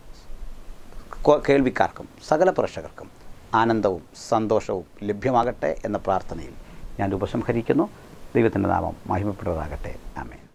കൊ- കേൾവിക്കാർക്കും സകല പ്രേക്ഷകർക്കും ആനന്ദവും സന്തോഷവും ലഭ്യമാകട്ടെ എന്ന പ്രാർത്ഥനയിൽ ഞാൻ ഉപസംഹരിക്കുന്നു ദൈവത്തിൻ്റെ നാമം മഹിമപ്പെടുന്നതാകട്ടെ ആമേൻ